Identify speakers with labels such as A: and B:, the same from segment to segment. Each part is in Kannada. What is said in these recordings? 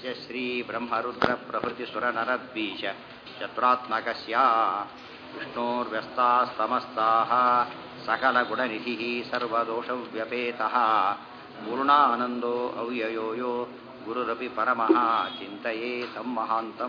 A: ಯस्य श्रीब्रह्मरुद्रप्रभृतिसुरनरद्वीष चतुरात्मकस्य विष्णोर्व्यस्तास्तमस्ताः सकलगुणनिधिः सर्वदोषव्यपेतः पूर्णानन्दो अव्ययो यो ಗುರುರಪಿ ಪರಮಃ ಚಿಂತೆಯೇ ತಂ ಮಹಾಂತಂ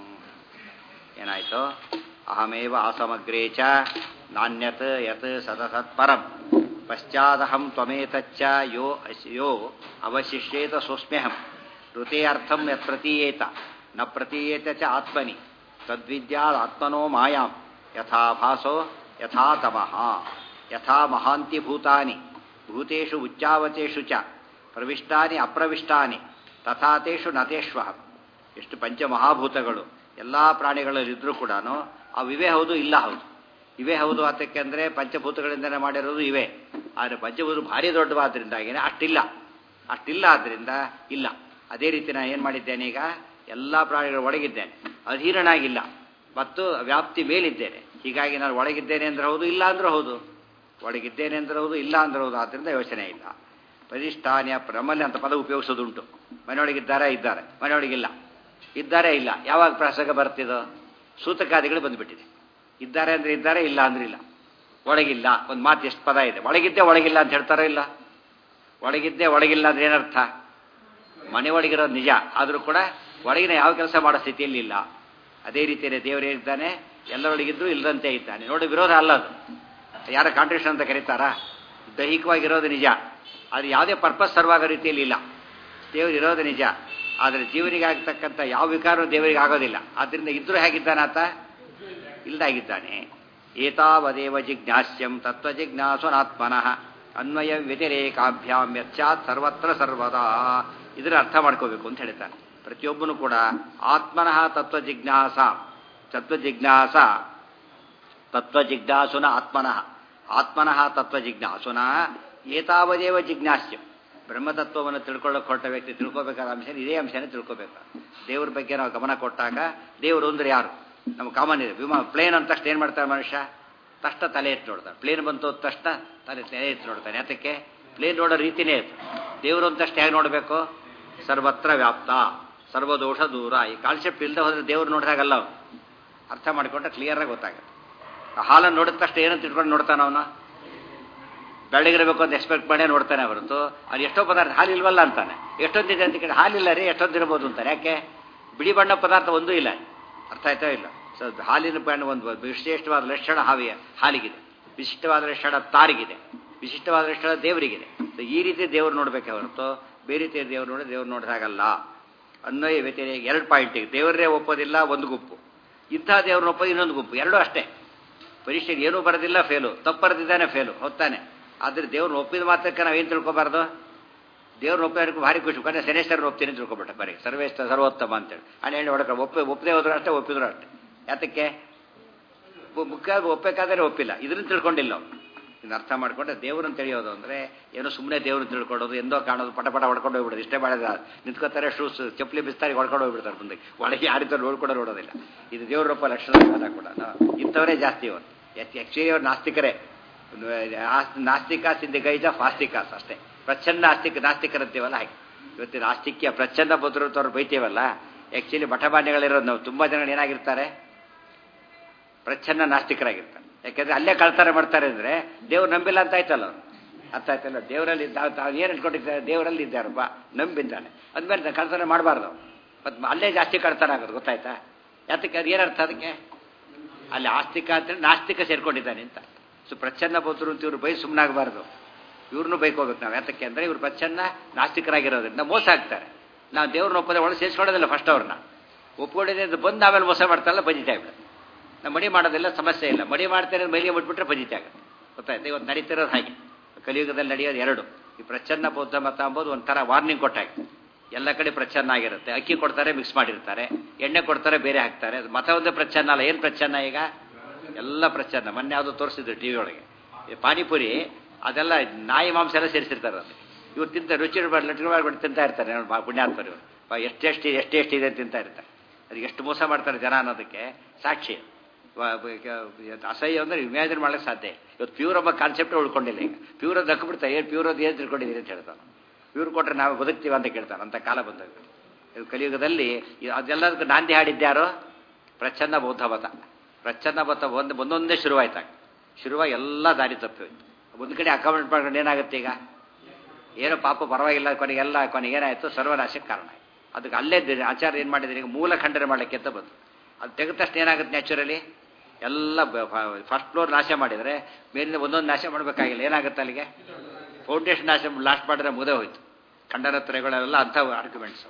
A: ಏನಾಯ್ತು ಅಹಮೇವ ಅಸಮಗ್ರೇ ಚ ನಾಣ್ಯತ್ ಯತ್ ಸತಸತ್ಪರಂ ಪಶ್ಚಾದಹಂ ತ್ವಮೇತಚ್ಚ ಯೋ ಯೋ ಅವಶಿಷ್ಯೇತ ಸೋಸ್ಮ್ಯಹಂ ಋತೆ ಅರ್ಥಂ ಯತ್ ಪ್ರತೀಯೇತ ನ ಪ್ರತೀಯೇತ ಚ ಆತ್ಮನಿ ತದ್ವಿದ್ಯಾತ್ಮನೋ ಮಾಯಾಂ ಯಥಾ ಭಾಸೋ ಯಥಾ ತಮಃ ಯಥಾ ಮಹಾಂತಿ ಭೂತಾನಿ ಭೂತೇಷು ಉಚ್ಚಾವಚೇಷು ಚ ಪ್ರವಿಷ್ಟಾನಿ ಅಪ್ರವಿಷ್ಟಾನಿ ತಥಾತೇಷು ನತೇಶ್ವಹಂ ಎಷ್ಟು ಪಂಚಮಹಾಭೂತಗಳು ಎಲ್ಲ ಪ್ರಾಣಿಗಳಲ್ಲಿದ್ದರೂ ಕೂಡ ಅವು ಇವೇ ಹೌದು ಇಲ್ಲ ಹೌದು ಇವೇ ಹೌದು ಅದಕ್ಕೆ ಅಂದರೆ ಪಂಚಭೂತಗಳಿಂದನೇ ಮಾಡಿರೋದು ಇವೆ ಆದರೆ ಪಂಚಭೂತ ಭಾರಿ ದೊಡ್ಡವಾದ್ರಿಂದಾಗಿನೇ ಅಷ್ಟಿಲ್ಲ ಅಷ್ಟಿಲ್ಲ ಆದ್ದರಿಂದ ಇಲ್ಲ ಅದೇ ರೀತಿ ನಾನು ಏನು ಮಾಡಿದ್ದೇನೆ ಈಗ ಎಲ್ಲ ಪ್ರಾಣಿಗಳ ಒಳಗಿದ್ದೇನೆ ಅಧೀರನಾಗಿಲ್ಲ ಮತ್ತು ವ್ಯಾಪ್ತಿ ಮೇಲಿದ್ದೇನೆ ಹೀಗಾಗಿ ನಾನು ಒಳಗಿದ್ದೇನೆ ಅಂದ್ರೆ ಹೌದು ಇಲ್ಲ ಅಂದ್ರೆ ಹೌದು ಒಳಗಿದ್ದೇನೆ ಅಂದ್ರೆ ಹೌದು ಇಲ್ಲ ಅಂದ್ರೆ ಹೌದು ಆದ್ದರಿಂದ ಯೋಚನೆ ಇಲ್ಲ ಪರಿಷ್ಠಾನ್ಯ ನಮ್ಮಲ್ಲಿ ಅಂತ ಪದ ಉಪಯೋಗಿಸೋದುಂಟು ಮನೆಯೊಳಗಿದ್ದಾರೆ ಇದ್ದಾರೆ ಮನೆಯೊಳಗಿಲ್ಲ ಇದ್ದಾರೆ ಇಲ್ಲ ಯಾವಾಗ ಪ್ರಸಂಗ ಬರ್ತಿದೋ ಸೂತಕಾದಿಗಳು ಬಂದುಬಿಟ್ಟಿದೆ ಇದ್ದಾರೆ ಅಂದ್ರೆ ಇದ್ದಾರೆ ಇಲ್ಲ ಅಂದ್ರೆ ಇಲ್ಲ ಒಳಗಿಲ್ಲ ಒಂದು ಮಾತು ಎಷ್ಟು ಪದ ಇದೆ ಒಳಗಿದ್ದೇ ಒಳಗಿಲ್ಲ ಅಂತ ಹೇಳ್ತಾರೋ ಇಲ್ಲ ಒಳಗಿದ್ದೇ ಒಳಗಿಲ್ಲ ಅಂದ್ರೆ ಏನರ್ಥ ಮನೆ ಒಳಗಿರೋದು ನಿಜ ಆದರೂ ಕೂಡ ಒಳಗಿನ ಯಾವ ಕೆಲಸ ಮಾಡೋ ಸ್ಥಿತಿಯಲ್ಲಿ ಇಲ್ಲ ಅದೇ ರೀತಿಯಲ್ಲಿ ದೇವರು ಹೇಳಿದ್ದಾನೆ ಎಲ್ಲರೊಳಗಿದ್ದು ಇಲ್ಲದಂತೆ ಇದ್ದಾನೆ ನೋಡಿ ವಿರೋಧ ಅಲ್ಲ ಅದು ಯಾರ ಕಾಂಟ್ರಿಬ್ಯೂಷನ್ ಅಂತ ಕರೀತಾರಾ ದೈಹಿಕವಾಗಿರೋದು ನಿಜ ಅದು ಯಾವುದೇ ಪರ್ಪಸ್ ಸರ್ವಾಗೋ ರೀತಿಯಲ್ಲಿ ಇಲ್ಲ ದೇವರು ಇರೋದು ನಿಜ ಆದರೆ ಜೀವನಿಗೆ ಆಗ್ತಕ್ಕಂಥ ಯಾವ ವಿಕಾರವೂ ದೇವರಿಗೆ ಆಗೋದಿಲ್ಲ ಆದ್ದರಿಂದ ಇದ್ರೂ ಹೇಗಿದ್ದಾನೆ ಆತ ಇಲ್ದಾಗಿದ್ದಾನೆ ಏತಾವದೇವ ಜಿಜ್ಞಾಸ್ಯಂ ತತ್ವ ಜಿಜ್ಞಾಸುನಾತ್ಮನಃ ಅನ್ವಯ ವ್ಯತಿರೇಕಾಭ್ಯಾಂ ಯಚ್ಚಾತ್ ಸರ್ವತ್ರ ಸರ್ವದಾ ಇದರ ಅರ್ಥ ಮಾಡ್ಕೋಬೇಕು ಅಂತ ಹೇಳ್ತಾನೆ ಪ್ರತಿಯೊಬ್ಬನು ಕೂಡ ಆತ್ಮನಃ ತತ್ವ ಜಿಜ್ಞಾಸ ತತ್ವ ಜಿಜ್ಞಾಸ ತತ್ವ ಜಿಜ್ಞಾಸುನ ಆತ್ಮನಃ ಆತ್ಮನಃ ತತ್ವ ಜಿಜ್ಞಾಸುನ ಏತಾವದೇವ ಜಿಜ್ಞಾಸ್ಯಂ ಬ್ರಹ್ಮತತ್ವವನ್ನು ತಿಳ್ಕೊಳ್ಳೋಕೆ ಹೊರಟ ವ್ಯಕ್ತಿ ತಿಳ್ಕೊಬೇಕಾದ ಅಂಶ ಇದೇ ಅಂಶನೇ ತಿಳ್ಕೊಬೇಕು ದೇವ್ರ ಬಗ್ಗೆ ನಾವು ಗಮನ ಕೊಟ್ಟಾಗ ದೇವರು ಅಂದ್ರೆ ಯಾರು ನಮ್ಮ ಕಾಮನ್ ಇದೆ ವಿಮಾ ಪ್ಲೇನ್ ಅಂತ ತಕ್ಷಣ ಏನು ಮಾಡ್ತಾರೆ ಮನುಷ್ಯ ತಕ್ಷಣ ತಲೆ ಎತ್ತು ನೋಡ್ತಾನೆ ಪ್ಲೇನ್ ಬಂತು ತಕ್ಷಣ ತಲೆ ತಲೆ ಎತ್ತು ನೋಡ್ತಾನೆ ಯಾತಕ್ಕೆ ಪ್ಲೇನ್ ನೋಡೋ ರೀತಿನೇ ಇತ್ತು ದೇವರು ಅಂತ ತಕ್ಷಣ ಹೇಗೆ ನೋಡಬೇಕು ಸರ್ವತ್ರ ವ್ಯಾಪ್ತ ಸರ್ವದೋಷ ದೂರ ಈ ಕಾನ್ಸೆಪ್ಟ್ ಇಲ್ಲದೆ ಹೋದ್ರೆ ದೇವ್ರು ನೋಡಿದಾಗಲ್ಲ ಅವನು ಅರ್ಥ ಮಾಡಿಕೊಂಡ್ರೆ ಕ್ಲಿಯರಾಗಿ ಗೊತ್ತಾಗುತ್ತೆ ಹಾಲನ್ನು ನೋಡಿದ ತಕ್ಷಣ ಏನಂತ ತಿಳ್ಕೊಂಡು ನೋಡ್ತಾನೆ ಅವನು ಬೆಳಗಿರಬೇಕು ಅಂತ ಎಕ್ಸ್ಪೆಕ್ಟ್ ಮಾಡೇ ನೋಡ್ತಾನೆ ಹೊರತು ಅದು ಎಷ್ಟೋ ಪದಾರ್ಥ ಹಾಲಿಲ್ವಲ್ಲ ಅಂತಾನೆ ಎಷ್ಟೊಂದಿದೆ ಅಂತ ಕೇಳಿ ಹಾಲಿಲ್ಲ ರೀ ಎಷ್ಟೊಂದಿರ್ಬೋದು ಅಂತಾನೆ ಯಾಕೆ ಬಿಳಿ ಬಣ್ಣ ಪದಾರ್ಥ ಒಂದೂ ಇಲ್ಲ ಅರ್ಥ ಆಯ್ತಾ ಇಲ್ಲ ಸೊ ಹಾಲಿನ ಬಣ್ಣ ಒಂದು ವಿಶೇಷವಾದ ಲಕ್ಷಣ ಹಾವಿಯ ಹಾಲಿಗಿದೆ ವಿಶಿಷ್ಟವಾದ ಲಕ್ಷಣ ತಾರಿಗಿದೆ ವಿಶಿಷ್ಟವಾದ ಲಕ್ಷಣ ದೇವರಿಗಿದೆ ಸೊ ಈ ರೀತಿ ದೇವ್ರು ನೋಡ್ಬೇಕೆ ಹೊರತು ಬೇರೆ ರೀತಿಯ ದೇವ್ರು ನೋಡಿ ದೇವ್ರು ನೋಡಿದಾಗಲ್ಲ ಅನ್ವಯ ವ್ಯತಿರೇಕ ಎರಡು ಪಾಯಿಂಟಿಗೆ ದೇವರೇ ಒಪ್ಪೋದಿಲ್ಲ ಒಂದು ಗುಂಪು ಇಂಥ ದೇವ್ರನ್ನ ಒಪ್ಪೋದು ಇನ್ನೊಂದು ಗುಂಪು ಎರಡೂ ಅಷ್ಟೇ ಪರೀಕ್ಷೆಗೆ ಏನೂ ಬರೋದಿಲ್ಲ ಫೇಲು ತಪ್ಪು ಬರೆದಿದ್ದಾನೆ ಫೇಲು ಹೊತ್ತಾನೆ ಆದರೆ ದೇವ್ರನ್ನ ಒಪ್ಪಿದ ಮಾತ್ರಕ್ಕೆ ನಾವೇನು ತಿಳ್ಕೊಬಾರ್ದು ದೇವ್ರನ್ನ ಒಪ್ಪಿದ ಭಾರಿ ಖುಷಿ ಕೊನೆ ಶನೇಶ್ವರನ ಒಪ್ತೀನಿ ತಿಳ್ಕೊಬಿಟ್ಟ ಬರೀ ಸರ್ವೇಶ್ವ ಸರ್ವೋತ್ತಮ ಅಂತೇಳಿ ಅಲ್ಲಿ ಹೇಳಿ ಹೊಡಕ ಒಪ್ಪಿ ಒಪ್ಪದೆ ಹೋದ್ರು ಅಷ್ಟೇ ಒಪ್ಪಿದ್ರು ಅಷ್ಟೇ ಯಾತಕ್ಕೆ ಮುಖ್ಯ ಒಪ್ಪಬೇಕಾದ್ರೆ ಒಪ್ಪಿಲ್ಲ ಇದನ್ನು ತಿಳ್ಕೊಂಡಿಲ್ಲ ಅವ್ನು ಇನ್ನು ಅರ್ಥ ಮಾಡ್ಕೊಂಡ್ರೆ ದೇವ್ರನ್ನ ತಿಳಿಯೋದು ಅಂದರೆ ಏನೋ ಸುಮ್ಮನೆ ದೇವ್ರನ್ನ ತಿಳ್ಕೊಳ್ಳೋದು ಎಂದೋ ಕಾಣೋದು ಪಟ ಪಟ ಹೊಡ್ಕೊಂಡು ಹೋಗ್ಬಿಡೋದು ಇಷ್ಟೇ ಮಾಡಿದ ನಿಂತ್ಕೋತಾರೆ ಶೂಸ್ ಚಪ್ಪಲಿ ಬಿಸ್ತಾರಿ ಹೊಡ್ಕೊಂಡು ಹೋಗ್ಬಿಡ್ತಾರೆ ಮುಂದೆ ಒಳಗೆ ಯಾರಿದ್ದರೂ ನೋಡ್ಕೊಂಡು ನೋಡೋದಿಲ್ಲ ಇದು ದೇವ್ರಪ್ಪ ಲಕ್ಷಣ ಕೂಡ ಇಂಥವರೇ ಜಾಸ್ತಿ ಇವತ್ತು ಆ್ಯಕ್ಚುಲಿ ಅವ್ರು ನಾಸ್ತಿಕರೇ ನಾಸ್ತಿಕ ಸಿಂಧಿಗೈಜ ಫಾಸ್ತಿಕಾಸ್ ಅಷ್ಟೇ ಪ್ರಚ್ಛನ್ನ ಆಸ್ತಿಕ ನಾಸ್ತಿಕರಂತೀವಲ್ಲ ಹಾಗೆ ಇವತ್ತಿನ ಆಸ್ತಿಕ್ಯ ಪ್ರಚ್ಛನ್ನ ಬದ್ರತವ್ರು ಬೈತೀವಲ್ಲ ಆ್ಯಕ್ಚುಲಿ ಮಠಮಾನ್ಯಗಳಿರೋದು ನಾವು ತುಂಬ ಜನ ಏನಾಗಿರ್ತಾರೆ ಪ್ರಚ್ಛನ್ನ ನಾಸ್ತಿಕರಾಗಿರ್ತಾರೆ ಯಾಕೆಂದ್ರೆ ಅಲ್ಲೇ ಕಳ್ತಾರೆ ಮಾಡ್ತಾರೆ ಅಂದರೆ ದೇವ್ರು ನಂಬಿಲ್ಲ ಅಂತ ಆಯ್ತಲ್ಲ ಅವ್ರು ಅರ್ಥ ಆಯ್ತಲ್ಲ ದೇವರಲ್ಲಿ ತಾವು ಏನು ಇಟ್ಕೊಂಡಿರ್ತಾರೆ ದೇವರಲ್ಲಿ ಇದ್ದಾರಪ್ಪ ನಂಬಿದ್ದಾನೆ ಅಂದ್ಮೇಲೆ ಕಳ್ತನ ಮಾಡಬಾರ್ದು ಮತ್ತು ಅಲ್ಲೇ ಜಾಸ್ತಿ ಕಳ್ತನ ಆಗೋದು ಗೊತ್ತಾಯ್ತಾ ಯಾತಕ್ಕೆ ಅದು ಏನರ್ಥ ಅದಕ್ಕೆ ಅಲ್ಲಿ ಆಸ್ತಿಕ ಅಂತೇಳಿ ನಾಸ್ತಿಕ ಸೇರ್ಕೊಂಡಿದ್ದಾನೆ ಅಂತ ಸೊ ಪ್ರಚ್ಛನ್ನ ಬೋತರು ಅಂತ ಇವ್ರು ಬೈ ಸುಮ್ಮನಾಗಬಾರ್ದು ಇವ್ರನ್ನೂ ಬೈಕೋಬೇಕು ನಾವು ಯಾತಕ್ಕೆ ಅಂದರೆ ಇವ್ರು ಪ್ರಚ್ಛನ್ನ ನಾಸ್ತಿಕರಾಗಿರೋದ್ರಿಂದ ಮೋಸ ಆಗ್ತಾರೆ ನಾವು ದೇವ್ರನ್ನ ಒಪ್ಪದೆ ಒಳಗೆ ಸೇರಿಸ್ಕೊಳ್ಳೋದಿಲ್ಲ ಫಸ್ಟ್ ಅವ್ರನ್ನ ಒಪ್ಕೊಂಡಿದೆ ಅಂತ ಬಂದು ಆಮೇಲೆ ಮೋಸ ಮಾಡ್ತಾರಲ್ಲ ಬಜಿತಾ ಬಿಡೋದು ನಾವು ಮಡಿ ಮಾಡೋದಿಲ್ಲ ಸಮಸ್ಯೆ ಇಲ್ಲ ಮಡಿ ಮಾಡ್ತಾರೆ ಮೈಲಿಗೆ ಬಿಟ್ಬಿಟ್ರೆ ಬಜಿತೆ ಆಗುತ್ತೆ ಗೊತ್ತಾಯ್ತು ಇವತ್ತು ನಡೀತಿರೋದು ಹಾಗೆ ಕಲಿಯುಗದಲ್ಲಿ ನಡೆಯೋದು ಎರಡು ಈ ಪ್ರಚ್ಛನ್ನ ಬೌದ್ಧ ಮತ ಅಂಬೋದು ಒಂಥರ ವಾರ್ನಿಂಗ್ ಕೊಟ್ಟಾಗ ಎಲ್ಲ ಕಡೆ ಪ್ರಚ್ಛನ್ನ ಆಗಿರುತ್ತೆ ಅಕ್ಕಿ ಕೊಡ್ತಾರೆ ಮಿಕ್ಸ್ ಮಾಡಿರ್ತಾರೆ ಎಣ್ಣೆ ಕೊಡ್ತಾರೆ ಬೇರೆ ಹಾಕ್ತಾರೆ ಮತ ಒಂದೇ ಪ್ರಚ್ಛನ್ನ ಅಲ್ಲ ಏನು ಪ್ರಚ್ಛನ್ನ ಈಗ ಎಲ್ಲ ಪ್ರಚ್ಛನ್ನ ಮೊನ್ನೆ ಯಾವುದು ತೋರಿಸಿದ್ರು ಟಿ ವಿ ಒಳಗೆ ಪಾನಿಪುರಿ ಅದೆಲ್ಲ ನಾಯಿ ಮಾಂಸ ಎಲ್ಲ ಸೇರಿಸಿರ್ತಾರೆ ಅದು ಇವ್ರು ತಿಂತ ರುಚಿ ಲಟ್ಗೆ ಮಾಡ್ಬಿಟ್ಟು ತಿಂತಾ ಇರ್ತಾರೆ ಪುಣ್ಯಾತ್ಮರು ಇವರು ಎಷ್ಟೆಷ್ಟು ಎಷ್ಟು ಎಷ್ಟಿದೆ ಅಂತ ತಿಂತಾ ಇರ್ತಾರೆ ಅದಕ್ಕೆ ಎಷ್ಟು ಮೋಸ ಮಾಡ್ತಾರೆ ಜನ ಅನ್ನೋದಕ್ಕೆ ಸಾಕ್ಷಿ ಅಸಹ್ಯ ಅಂದರೆ ಇಮ್ಯಾಜಿನ್ ಮಾಡೋಕ್ಕೆ ಸಾಧ್ಯ ಇವತ್ತು ಪ್ಯೂರ್ ಎಂಬ ಕಾನ್ಸೆಪ್ಟೇ ಉಳ್ಕೊಂಡಿಲ್ಲ ಈಗ ಪ್ಯೂರ್ ಅದು ದಕ್ಬಿಡ್ತಾರೆ ಏನು ಪ್ಯೂರ್ ಅದು ಏನು ತಿಳ್ಕೊಂಡಿದ್ದೀರಿ ಅಂತ ಹೇಳ್ತಾನೆ ಪ್ಯೂರ್ ಕೊಟ್ಟರೆ ನಾವು ಬದುಕ್ತೀವಿ ಅಂತ ಕೇಳ್ತಾನೆ ಅಂತ ಕಾಲ ಬಂದಾಗ ಇದು ಕಲಿಯುಗದಲ್ಲಿ ಈ- ಅದೆಲ್ಲದಕ್ಕೂ ನಾಂದಿ ಹಾಡಿದ್ಯಾರು ಪ್ರಚ್ಛನ್ನ ಬೌದ್ಧ ಮತ ಪ್ರಚ್ಛನ್ನ ಮತ ಒಂದು ಒಂದೊಂದೇ ಶುರುವಾಯ್ತಾಗ ಶುರುವಾಗಿ ಎಲ್ಲ ದಾರಿ ತಪ್ಪಿ ಹೋಯ್ತು ಒಂದು ಕಡೆ ಅಕೌಂಟ್ ಮಾಡ್ಕೊಂಡು ಏನಾಗುತ್ತೆ ಈಗ ಏನೋ ಪಾಪ ಪರವಾಗಿಲ್ಲ ಕೊನೆಗೆಲ್ಲ ಕೊನೆಗೆ ಏನಾಯಿತು ಸರ್ವನಾಶಕ್ಕೆ ಕಾರಣ ಆಯ್ತು ಅದಕ್ಕೆ ಅಲ್ಲೇ ದಿ- ಆಚಾರ್ಯ ಏನು ಮಾಡಿದ್ರೆ ಈಗ ಮೂಲ ಖಂಡನೆ ಮಾಡಲಿಕ್ಕೆ ಅಂತ ಬಂತು ಅದು ತೆಗೆದ ತಕ್ಷಣ ಏನಾಗುತ್ತೆ ನ್ಯಾಚುರಲಿ ಎಲ್ಲ ಫಸ್ಟ್ ಫ್ಲೋರ್ ನಾಶ ಮಾಡಿದರೆ ಮೇಲಿಂದ ಒಂದೊಂದು ನಾಶ ಮಾಡಬೇಕಾಗಿಲ್ಲ ಏನಾಗುತ್ತೆ ಅಲ್ಲಿಗೆ ಫೌಂಡೇಶನ್ ನಾಶ ಲಾಸ್ಟ್ ಮಾಡಿದ್ರೆ ಮುದೇ ಹೋಯ್ತು ಖಂಡನತ್ರಯಗಳೆಲ್ಲ ಅಂಥ ಆರ್ಗ್ಯುಮೆಂಟ್ಸು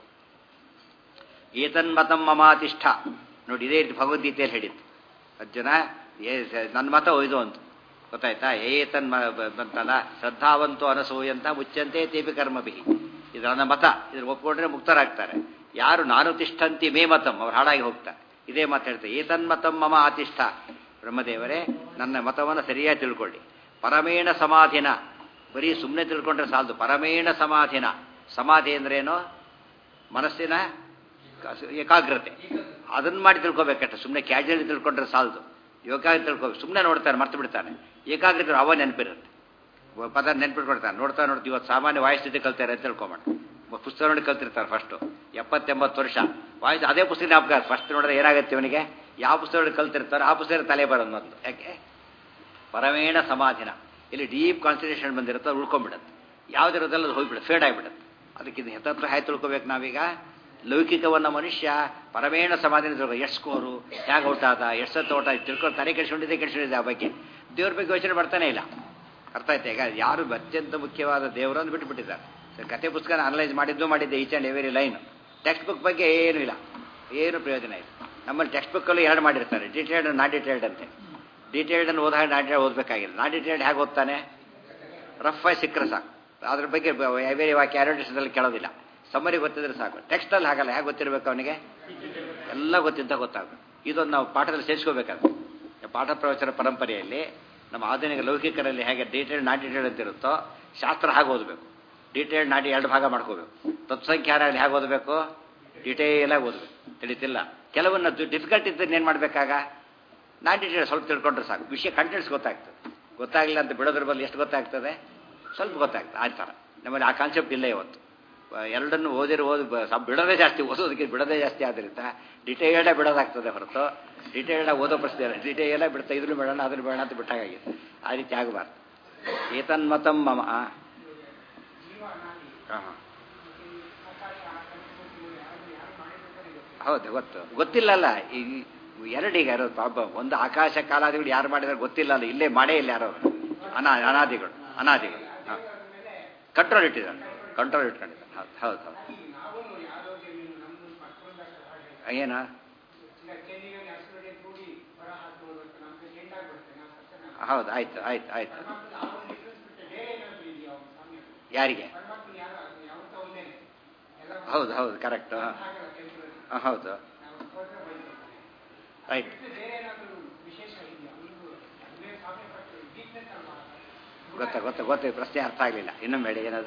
A: ಏತನ್ಮತಂ ಮಮಾತಿಷ್ಠ ನೋಡಿ ಇದೇ ರೀತಿ ಭಗವದ್ಗೀತೆಯಲ್ಲಿ ಹೇಳಿದ್ದು ಅರ್ಜುನ ಏ- ನನ್ನ ಮತ ಒಯ್ದು ಅಂತ ಗೊತ್ತಾಯ್ತಾ ಏತನ್ ಮ- ಬ- ಬಂತಲ್ಲ ಶ್ರದ್ಧಾವಂತು ಅನಸೂಯಂತ ಮುಚ್ಚಂತೆ ತೇಪಿ ಕರ್ಮಭಿ ಇದು ನನ್ನ ಮತ ಇದ್ರ ಒಪ್ಕೊಂಡ್ರೆ ಮುಕ್ತರಾಗ್ತಾರೆ ಯಾರು ನಾನು ತಿಷ್ಠಂತಿ ಮೇ ಮತಂ ಅವ್ರು ಹಾಳಾಗಿ ಹೋಗ್ತಾರೆ ಇದೇ ಮಾತು ಹೇಳ್ತಾರೆ ಏತನ್ಮತಂ ಮಮ ಆತಿಷ್ಠ ಬ್ರಹ್ಮದೇವರೇ ನನ್ನ ಮತವನ್ನು ಸರಿಯಾಗಿ ತಿಳ್ಕೊಳ್ಳಿ ಪರಮೇಣ ಸಮಾಧಿನ ಬರೀ ಸುಮ್ಮನೆ ತಿಳ್ಕೊಂಡ್ರೆ ಸಾಲದು ಪರಮೇಣ ಸಮಾಧಿನ ಸಮಾಧಿ ಅಂದ್ರೇನು ಮನಸ್ಸಿನ ಕ- ಏಕಾಗ್ರತೆ ಅದನ್ನ ಮಾಡಿ ತಿಳ್ಕೊಬೇಕಷ್ಟ ಸುಮ್ಮನೆ ಕ್ಯಾಜುವಲಿ ತಿಳ್ಕೊಂಡ್ರೆ ಸಾಲದು ಯೋಗ ತಿಳ್ಕೊಬೇಕು ಸುಮ್ಮನೆ ನೋಡ್ತಾನೆ ಮರ್ತು ಬಿಡ್ತಾನೆ ಏಕಾಗ್ರತೆ ಅವ ನೆನಪಿರುತ್ತೆ ಒಬ್ಬ ಪದ ನೆನ್ಪಿಟ್ಕೊಡ್ತಾನೆ ನೋಡ್ತಾ ನೋಡ್ತೀವಿ ಇವತ್ತು ಸಾಮಾನ್ಯ ವಾಯುಸ್ಥಿತಿ ಕಲ್ತಾರೆ ಅಂತ ತಿಳ್ಕೊಂಬೋಣ ಪುಸ್ತಕ ನೋಡಿ ಕಲ್ತಿರ್ತಾರೆ ಫಸ್ಟು ಎಪ್ಪತ್ತೆಂಬತ್ತು ವರ್ಷ ವಾಯು ಅದೇ ಪುಸ್ತಕ ಜ್ಞಾಪಕ ಫಸ್ಟ್ ನೋಡಿದ್ರೆ ಏನಾಗುತ್ತೆ ಇವನಿಗೆ ಯಾವ ಪುಸ್ತಕ ನೋಡಿ ಕಲ್ತಿರ್ತಾರೋ ಆ ಪುಸ್ತಕ ತಲೆ ಬರೋದು ಮೊದಲು ಯಾಕೆ ಪರಮೇಣ ಸಮಾಧಿನ ಇಲ್ಲಿ ಡೀಪ್ ಕಾನ್ಸಂಟ್ರೇಷನ್ ಬಂದಿರುತ್ತೆ ಅದು ಉಳ್ಕೊಂಡ್ಬಿಡುತ್ತೆ ಯಾವುದಿರೋದಲ್ಲ ಅದು ಹೋಗ್ಬಿಡುತ್ತೆ ಫೇಡ್ ಆಗಿಬಿಡುತ್ತೆ ಅದಕ್ಕೆ ಇದು ಹೆತ್ತತ್ರ ಹಾಯ್ ತಿಳ್ಕೊಬೇಕು ನಾವೀಗ ಲೌಕಿಕವನ್ನ ಮನುಷ್ಯ ಪರಮೇಣ ಸಮಾಧಿನ ತಿಳ್ಕೊ ಎಷ್ಟು ಸ್ಕೋರು ಹೇಗೆ ಔಟ್ ಆದ ಎಷ್ಟು ಸತ್ತು ಔಟ್ ಆಯ್ತು ತಿಳ್ಕೊಂಡು ತಲೆ ಕೆಡಿಸ್ಕೊಂಡಿದ್ದೆ ಕೆಡಿಸ್ಕೊಂಡಿದ್ದೆ ಆ ಬಗ್ಗೆ ದೇವ್ರ ಬಗ್ಗೆ ಯೋಚನೆ ಮಾಡ್ತಾನೆ ಇಲ್ಲ ಅರ್ಥ ಆಯ್ತಾ ಈಗ ಯಾರು ಅತ್ಯಂತ ಮುಖ್ಯವಾದ ದೇವರನ್ನು ಬಿಟ್ಟುಬಿಟ್ಟಿದ್ದಾರೆ ಸೊ ಕತೆ ಪುಸ್ತಕನ ಅನಲೈಸ್ ಮಾಡಿದ್ದು ಮಾಡಿದ್ದೆ each and every line textbook ಬಗ್ಗೆ ಏನೂ ಇಲ್ಲ ಏನು ಪ್ರಯೋಜನ ಇಲ್ಲ ನಮ್ಮಲ್ಲಿ ಟೆಕ್ಸ್ಟ್ ಬುಕ್ಕಲ್ಲೂ ಎರಡು ಮಾಡಿರ್ತಾರೆ ಡಿಟೇಲ್ಡ್ ನಾಟ್ ಡಿಟೇಲ್ಡ್ ಅಂತೆ ಡೀಟೇಲ್ಡ್ ಅನ್ನು ಓದಾಗ ನಾಟ್ ಓದಬೇಕಾಗಿಲ್ಲ ನಾಟ್ ಡಿಟೇಲ್ಡ್ ಹೇಗೆ ಓದ್ತಾನೆ ರಫ್ ಆಗಿ ಸಿಕ್ಕರೆ ಸಾಕು ಅದ್ರ ಬಗ್ಗೆ ಬೇರೆ ವಾಕ್ಯ ಅಡ್ವರ್ಟೈಸ್ನಲ್ಲಿ ಕೇಳೋದಿಲ್ಲ ಸಮ್ಮರಿ ಗೊತ್ತಿದ್ರೆ ಸಾಕು ಟೆಕ್ಸ್ಟಲ್ಲಿ ಹಾಗಲ್ಲ ಹೇಗೆ ಗೊತ್ತಿರಬೇಕು ಅವನಿಗೆ ಎಲ್ಲ ಗೊತ್ತಿದ್ದ ಗೊತ್ತಾಗಬೇಕು ಇದೊಂದು ನಾವು ಪಾಠದಲ್ಲಿ ಸೇರಿಸ್ಕೋಬೇಕಾದ್ರೆ ಪಾಠ ಪ್ರವಚನ ಪರಂಪರೆಯಲ್ಲಿ ನಮ್ಮ ಆಧುನಿಕ ಲೌಕಿಕರಲ್ಲಿ ಹೇಗೆ ಡೀಟೇಲ್ ನಾಟ್ ಡೀಟೇಲ್ ಅಂತ ಇರುತ್ತೋ ಶಾಸ್ತ್ರ ಹಾಗೆ ಓದಬೇಕು ಡೀಟೇಲ್ ನಾಟಿ ಎರಡು ಭಾಗ ಮಾಡ್ಕೋಬೇಕು ತತ್ಸಂಖ್ಯಾರಲ್ಲಿ ಹೇಗೆ ಓದಬೇಕು ಡೀಟೇಲಾಗಿ ಓದಬೇಕು ತಿಳಿತಿಲ್ಲ ಕೆಲವನ್ನ ಡಿಫಿಕಲ್ಟ್ ಇದ್ದನ್ನು ಏನು ಮಾಡಬೇಕಾಗ ನಾಟ್ ಡೀಟೇಲ್ ಸ್ವಲ್ಪ ತಿಳ್ಕೊಂಡ್ರೆ ಸಾಕು ವಿಷಯ ಕಂಟೆಂಟ್ಸ್ ಗೊತ್ತಾಗ್ತದೆ ಗೊತ್ತಾಗಲಿಲ್ಲ ಅಂತ ಬಿಡೋದ್ರ ಬದಲು ಎಷ್ಟು ಗೊತ್ತಾಗ್ತದೆ ಸ್ವಲ್ಪ ಗೊತ್ತಾಗ್ತದೆ ಆ ಥರ ನಮ್ಮಲ್ಲಿ ಆ ಕಾನ್ಸೆಪ್ಟ್ ಇಲ್ಲ ಇವತ್ತು ಆ, ಎರಡನ್ನು ಓದಿರೋ ಓದಿ ಬ- ಸ- ಬಿಡೋದೇ ಜಾಸ್ತಿ ಓದೋದಕ್ಕೆ ಬಿಡೋದೇ ಜಾಸ್ತಿ ಆದ್ದರಿಂದ ಡಿಟೇಲ್ಡೇ ಬಿಡೋದಾಗ್ತದೆ ಹೊರತು ಡಿಟೇಲ್ಡಾಗಿ ಓದೋ ಪ್ರಶ್ನೆ ಇಲ್ಲ ಡಿಟೇಲಾಗಿ ಬಿಡ್ತಾ ಇದ್ರೂ ಬೇಡ ಅದನ್ನು ಬೇಡ ಅಂತ ಬಿಟ್ಟಾಗಿದೆ ಆ ರೀತಿ ಆಗಬಾರ್ದು ಏತನ್ಮತಂ ಮಮ ಆ. ಹಾ, ಹಾ. ಹೌದು ಗೊತ್ತು ಗೊತ್ತಿಲ್ಲಲ್ಲ ಈ ಎರಡೀಗ ಇರೋದು ಪಾಪ ಒಂದು ಆಕಾಶ ಕಾಲಾದಿಗಳು ಯಾರು ಮಾಡಿದ್ರೆ ಗೊತ್ತಿಲ್ಲಲ್ಲ ಇಲ್ಲೇ ಮಾಡೇ ಇಲ್ಲ ಯಾರು ಅವ್ರು. ಅನಾ ಅನಾದಿಗಳು ಅನಾದಿಗಳು ಹಾಂ ಕಂಟ್ರೋಲ್ ಇಟ್ಟಿದ್ದಾರೆ ಕಂಟ್ರೋಲ್ ಇಟ್ಕೊಂಡಿದ್ದಾರೆ ಹೌದು ಹೌದು ಹೌದು ಏನ ಹೌದು ಆಯ್ತು ಆಯ್ತು ಆಯ್ತು ಯಾರಿಗೆ ಹೌದು ಹೌದು ಕರೆಕ್ಟ್ ಹೌದು ರೈಟ್ ಗೊತ್ತಾ ಗೊತ್ತಾ ಗೊತ್ತ ಪ್ರಶ್ನೆ ಅರ್ಥ ಆಗಲಿಲ್ಲ ಇನ್ನೊಮ್ಮೆ ಹೇಳಿ ಏನದ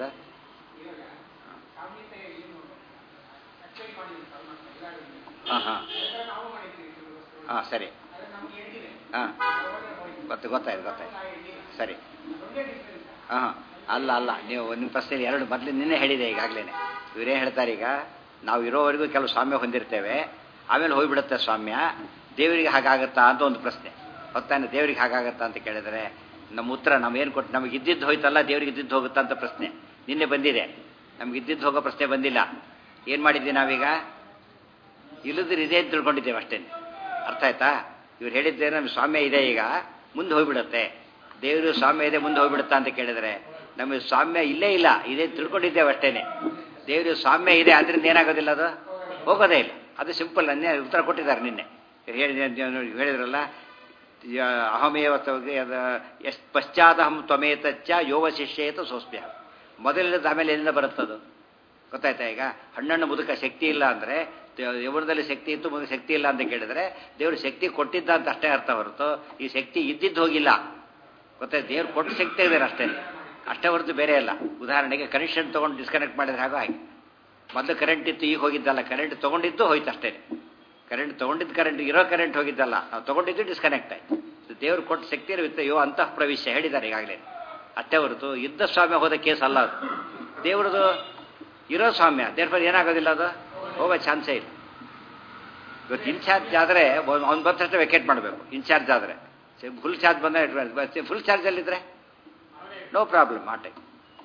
A: ಹಾಂ ಹಾಂ ಹಾಂ ಸರಿ ಹಾಂ ಗೊತ್ತು ಗೊತ್ತಾಯ್ತು ಗೊತ್ತಾಯ್ತು ಸರಿ ಹಾಂ ಅಲ್ಲ ಅಲ್ಲ ನೀವು ನಿಮ್ಮ ಪ್ರಶ್ನೆ ಎರಡು ಮೊದಲು ನಿನ್ನೆ ಹೇಳಿದೆ ಈಗಾಗಲೇ ಇವರೇನು ಹೇಳ್ತಾರೆ ಈಗ ನಾವು ಇರೋವರೆಗೂ ಕೆಲವು ಸಾಮ್ಯ ಹೊಂದಿರ್ತೇವೆ ಆಮೇಲೆ ಹೋಗ್ಬಿಡುತ್ತೆ ಸಾಮ್ಯ ದೇವರಿಗೆ ಹಾಗಾಗತ್ತಾ ಅಂತ ಒಂದು ಪ್ರಶ್ನೆ ಹೊತ್ತಾನೆ ದೇವರಿಗೆ ಹಾಗಾಗತ್ತಾ ಅಂತ ಕೇಳಿದರೆ ನಮ್ಮ ಉತ್ತರ ನಮಗೇನು ಕೊಟ್ಟು ನಮಗೆ ಇದ್ದಿದ್ದು ಹೋಯ್ತಲ್ಲ ದೇವ್ರಿಗೆ ಇದ್ದಿದ್ದು ಹೋಗುತ್ತಾ ಅಂತ ಪ್ರಶ್ನೆ ನಿನ್ನೆ ಬಂದಿದೆ ನಮ್ಗೆ ಇದ್ದಿದ್ದು ಹೋಗೋ ಪ್ರಶ್ನೆ ಬಂದಿಲ್ಲ ಏನು ಮಾಡಿದ್ವಿ ನಾವೀಗ ಇಲ್ಲದ್ರೆ ಇದೆ ಅಂತ ತಿಳ್ಕೊಂಡಿದ್ದೇವೆ ಅಷ್ಟೇ ಅರ್ಥ ಆಯ್ತಾ ಇವ್ರು ಹೇಳಿದ್ದೇನೆ ನಮ್ಮ ಸ್ವಾಮ್ಯ ಇದೆ ಈಗ ಮುಂದೆ ಹೋಗ್ಬಿಡುತ್ತೆ ದೇವರು ಸ್ವಾಮ್ಯ ಇದೆ ಮುಂದೆ ಹೋಗ್ಬಿಡುತ್ತಾ ಅಂತ ಕೇಳಿದರೆ ನಮಗೆ ಸ್ವಾಮ್ಯ ಇಲ್ಲೇ ಇಲ್ಲ ಇದೆ ಅಂತ ತಿಳ್ಕೊಂಡಿದ್ದೇವೆ ಅಷ್ಟೇನೆ ದೇವರು ಸ್ವಾಮ್ಯ ಇದೆ ಅದರಿಂದ ಏನಾಗೋದಿಲ್ಲ ಅದು ಹೋಗೋದೇ ಇಲ್ಲ ಅದು ಸಿಂಪಲ್ ಅನ್ನೇ ಉತ್ತರ ಕೊಟ್ಟಿದ್ದಾರೆ ನಿನ್ನೆ ಹೇಳಿದೆ ಹೇಳಿದ್ರಲ್ಲ ಯ- ಅಹಮೇವ ತವಗೆ ಅದ ಎಸ್ ಪಶ್ಚಾದಹಂ ತ್ವಮೇತಚ್ಚ ಯೋಗ ಶಿಷ್ಯೇತ ಸೋಸ್ಮ್ಯ ಮೊದಲಿಲ್ಲದ ಆಮೇಲೆ ಎಲ್ಲಿಂದ ಬರುತ್ತದು ಗೊತ್ತಾಯ್ತಾ ಈಗ ಹಣ್ಣನ್ನು ಮುದುಕ ಶಕ್ತಿ ಇಲ್ಲ ಅಂದರೆ ದೇವರದಲ್ಲಿ ಶಕ್ತಿ ಇತ್ತು ಮುದುಕ ಶಕ್ತಿ ಇಲ್ಲ ಅಂತ ಕೇಳಿದ್ರೆ ದೇವರು ಶಕ್ತಿ ಕೊಟ್ಟಿದ್ದ ಅಂತ ಅಷ್ಟೇ ಅರ್ಥ ಹೊರತು ಈ ಶಕ್ತಿ ಇದ್ದಿದ್ದು ಹೋಗಿಲ್ಲ ಗೊತ್ತಾಯ್ತು ದೇವ್ರು ಕೊಟ್ಟು ಶಕ್ತಿ ಇದ್ದಾರೆ ಅಷ್ಟೇ ಅಷ್ಟೇ ಹೊರತು ಬೇರೆ ಅಲ್ಲ ಉದಾಹರಣೆಗೆ ಕನೆಕ್ಷನ್ ತೊಗೊಂಡು ಡಿಸ್ಕನೆಕ್ಟ್ ಮಾಡಿದ್ರೆ ಹಾಗೋ ಹಾಗೆ ಮೊದಲು ಕರೆಂಟ್ ಇತ್ತು ಈಗ ಹೋಗಿದ್ದಲ್ಲ ಕರೆಂಟ್ ತೊಗೊಂಡಿದ್ದು ಹೋಯ್ತು ಅಷ್ಟೇ ಕರೆಂಟ್ ತೊಗೊಂಡಿದ್ದು ಕರೆಂಟ್ ಇರೋ ಕರೆಂಟ್ ಹೋಗಿದ್ದಲ್ಲ ನಾವು ತೊಗೊಂಡಿದ್ದು ಡಿಸ್ಕನೆಕ್ಟ್ ಆಯ್ತು ದೇವ್ರು ಕೊಟ್ಟ ಶಕ್ತಿ ಇರುತ್ತೆ ಯೋ ಅಂತಃ ಪ್ರವೇಶ ಹೇಳಿದ್ದಾರೆ ಈಗಾಗಲೇ ಅಷ್ಟೇ ಹೊರತು ಯುದ್ಧ ಸ್ವಾಮ್ಯ ಹೋದ ಕೇಸ್ ಅಲ್ಲ ಅದು ದೇವ್ರದು ಇರೋ ಸ್ವಾಮ್ಯ ದೇವ್ರ ಏನಾಗೋದಿಲ್ಲ ಅದು ಹೋಗೋ ಚಾನ್ಸೇ ಇಲ್ಲ ಇವತ್ತು ಇನ್ಚಾರ್ಜ್ ಆದರೆ ಅವ್ನು ಬಂದ ತಕ್ಷಣ ವೆಕೇಟ್ ಮಾಡಬೇಕು ಇನ್ಚಾರ್ಜ್ ಆದರೆ ಫುಲ್ ಚಾರ್ಜ್ ಬಂದ ಫುಲ್ ಚಾರ್ಜಲ್ಲಿದ್ದರೆ ನೋ ಪ್ರಾಬ್ಲಮ್ ಆ ಟೈಮ್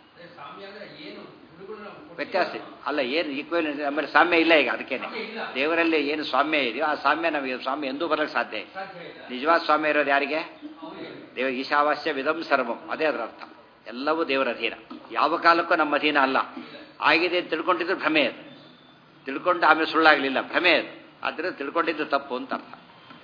A: ವ್ಯತ್ಯಾಸ ಇದೆ. ಅಲ್ಲ ಏನು ಈಕ್ವಲ್ ನಮ್ಮಲ್ಲಿ ಸಾಮ್ಯ ಇಲ್ಲ ಈಗ ಅದಕ್ಕೇನೆ ದೇವರಲ್ಲಿ ಏನು ಸ್ವಾಮ್ಯ ಇದೆಯೋ ಆ ಸಾಮ್ಯ ನಮಗೆ ಸ್ವಾಮ್ಯ ಎಂದೂ ಬರಲಿಕ್ಕೆ ಸಾಧ್ಯ ಇಲ್ಲ ನಿಜವಾದ ಸ್ವಾಮ್ಯ ಇರೋದು ಯಾರಿಗೆ ದೇವ ಈಶಾವಾಸ್ಯ ವಿಧಂ ಸರ್ವಂ ಅದೇ ಅದರ ಅರ್ಥ ಎಲ್ಲವೂ ದೇವರ ಅಧೀನ ಯಾವ ಕಾಲಕ್ಕೂ ನಮ್ಮ ಅಧೀನ ಅಲ್ಲ ಆಗಿದೆ ಅಂತ ತಿಳ್ಕೊಂಡಿದ್ದು ಭ್ರಮೆ ಅದು ತಿಳ್ಕೊಂಡು ಆಮೇಲೆ ಸುಳ್ಳಾಗಲಿಲ್ಲ ಭ್ರಮೆ ಅದು ಆದ್ದರಿಂದ ತಿಳ್ಕೊಂಡಿದ್ದು ತಪ್ಪು ಅಂತ ಅರ್ಥ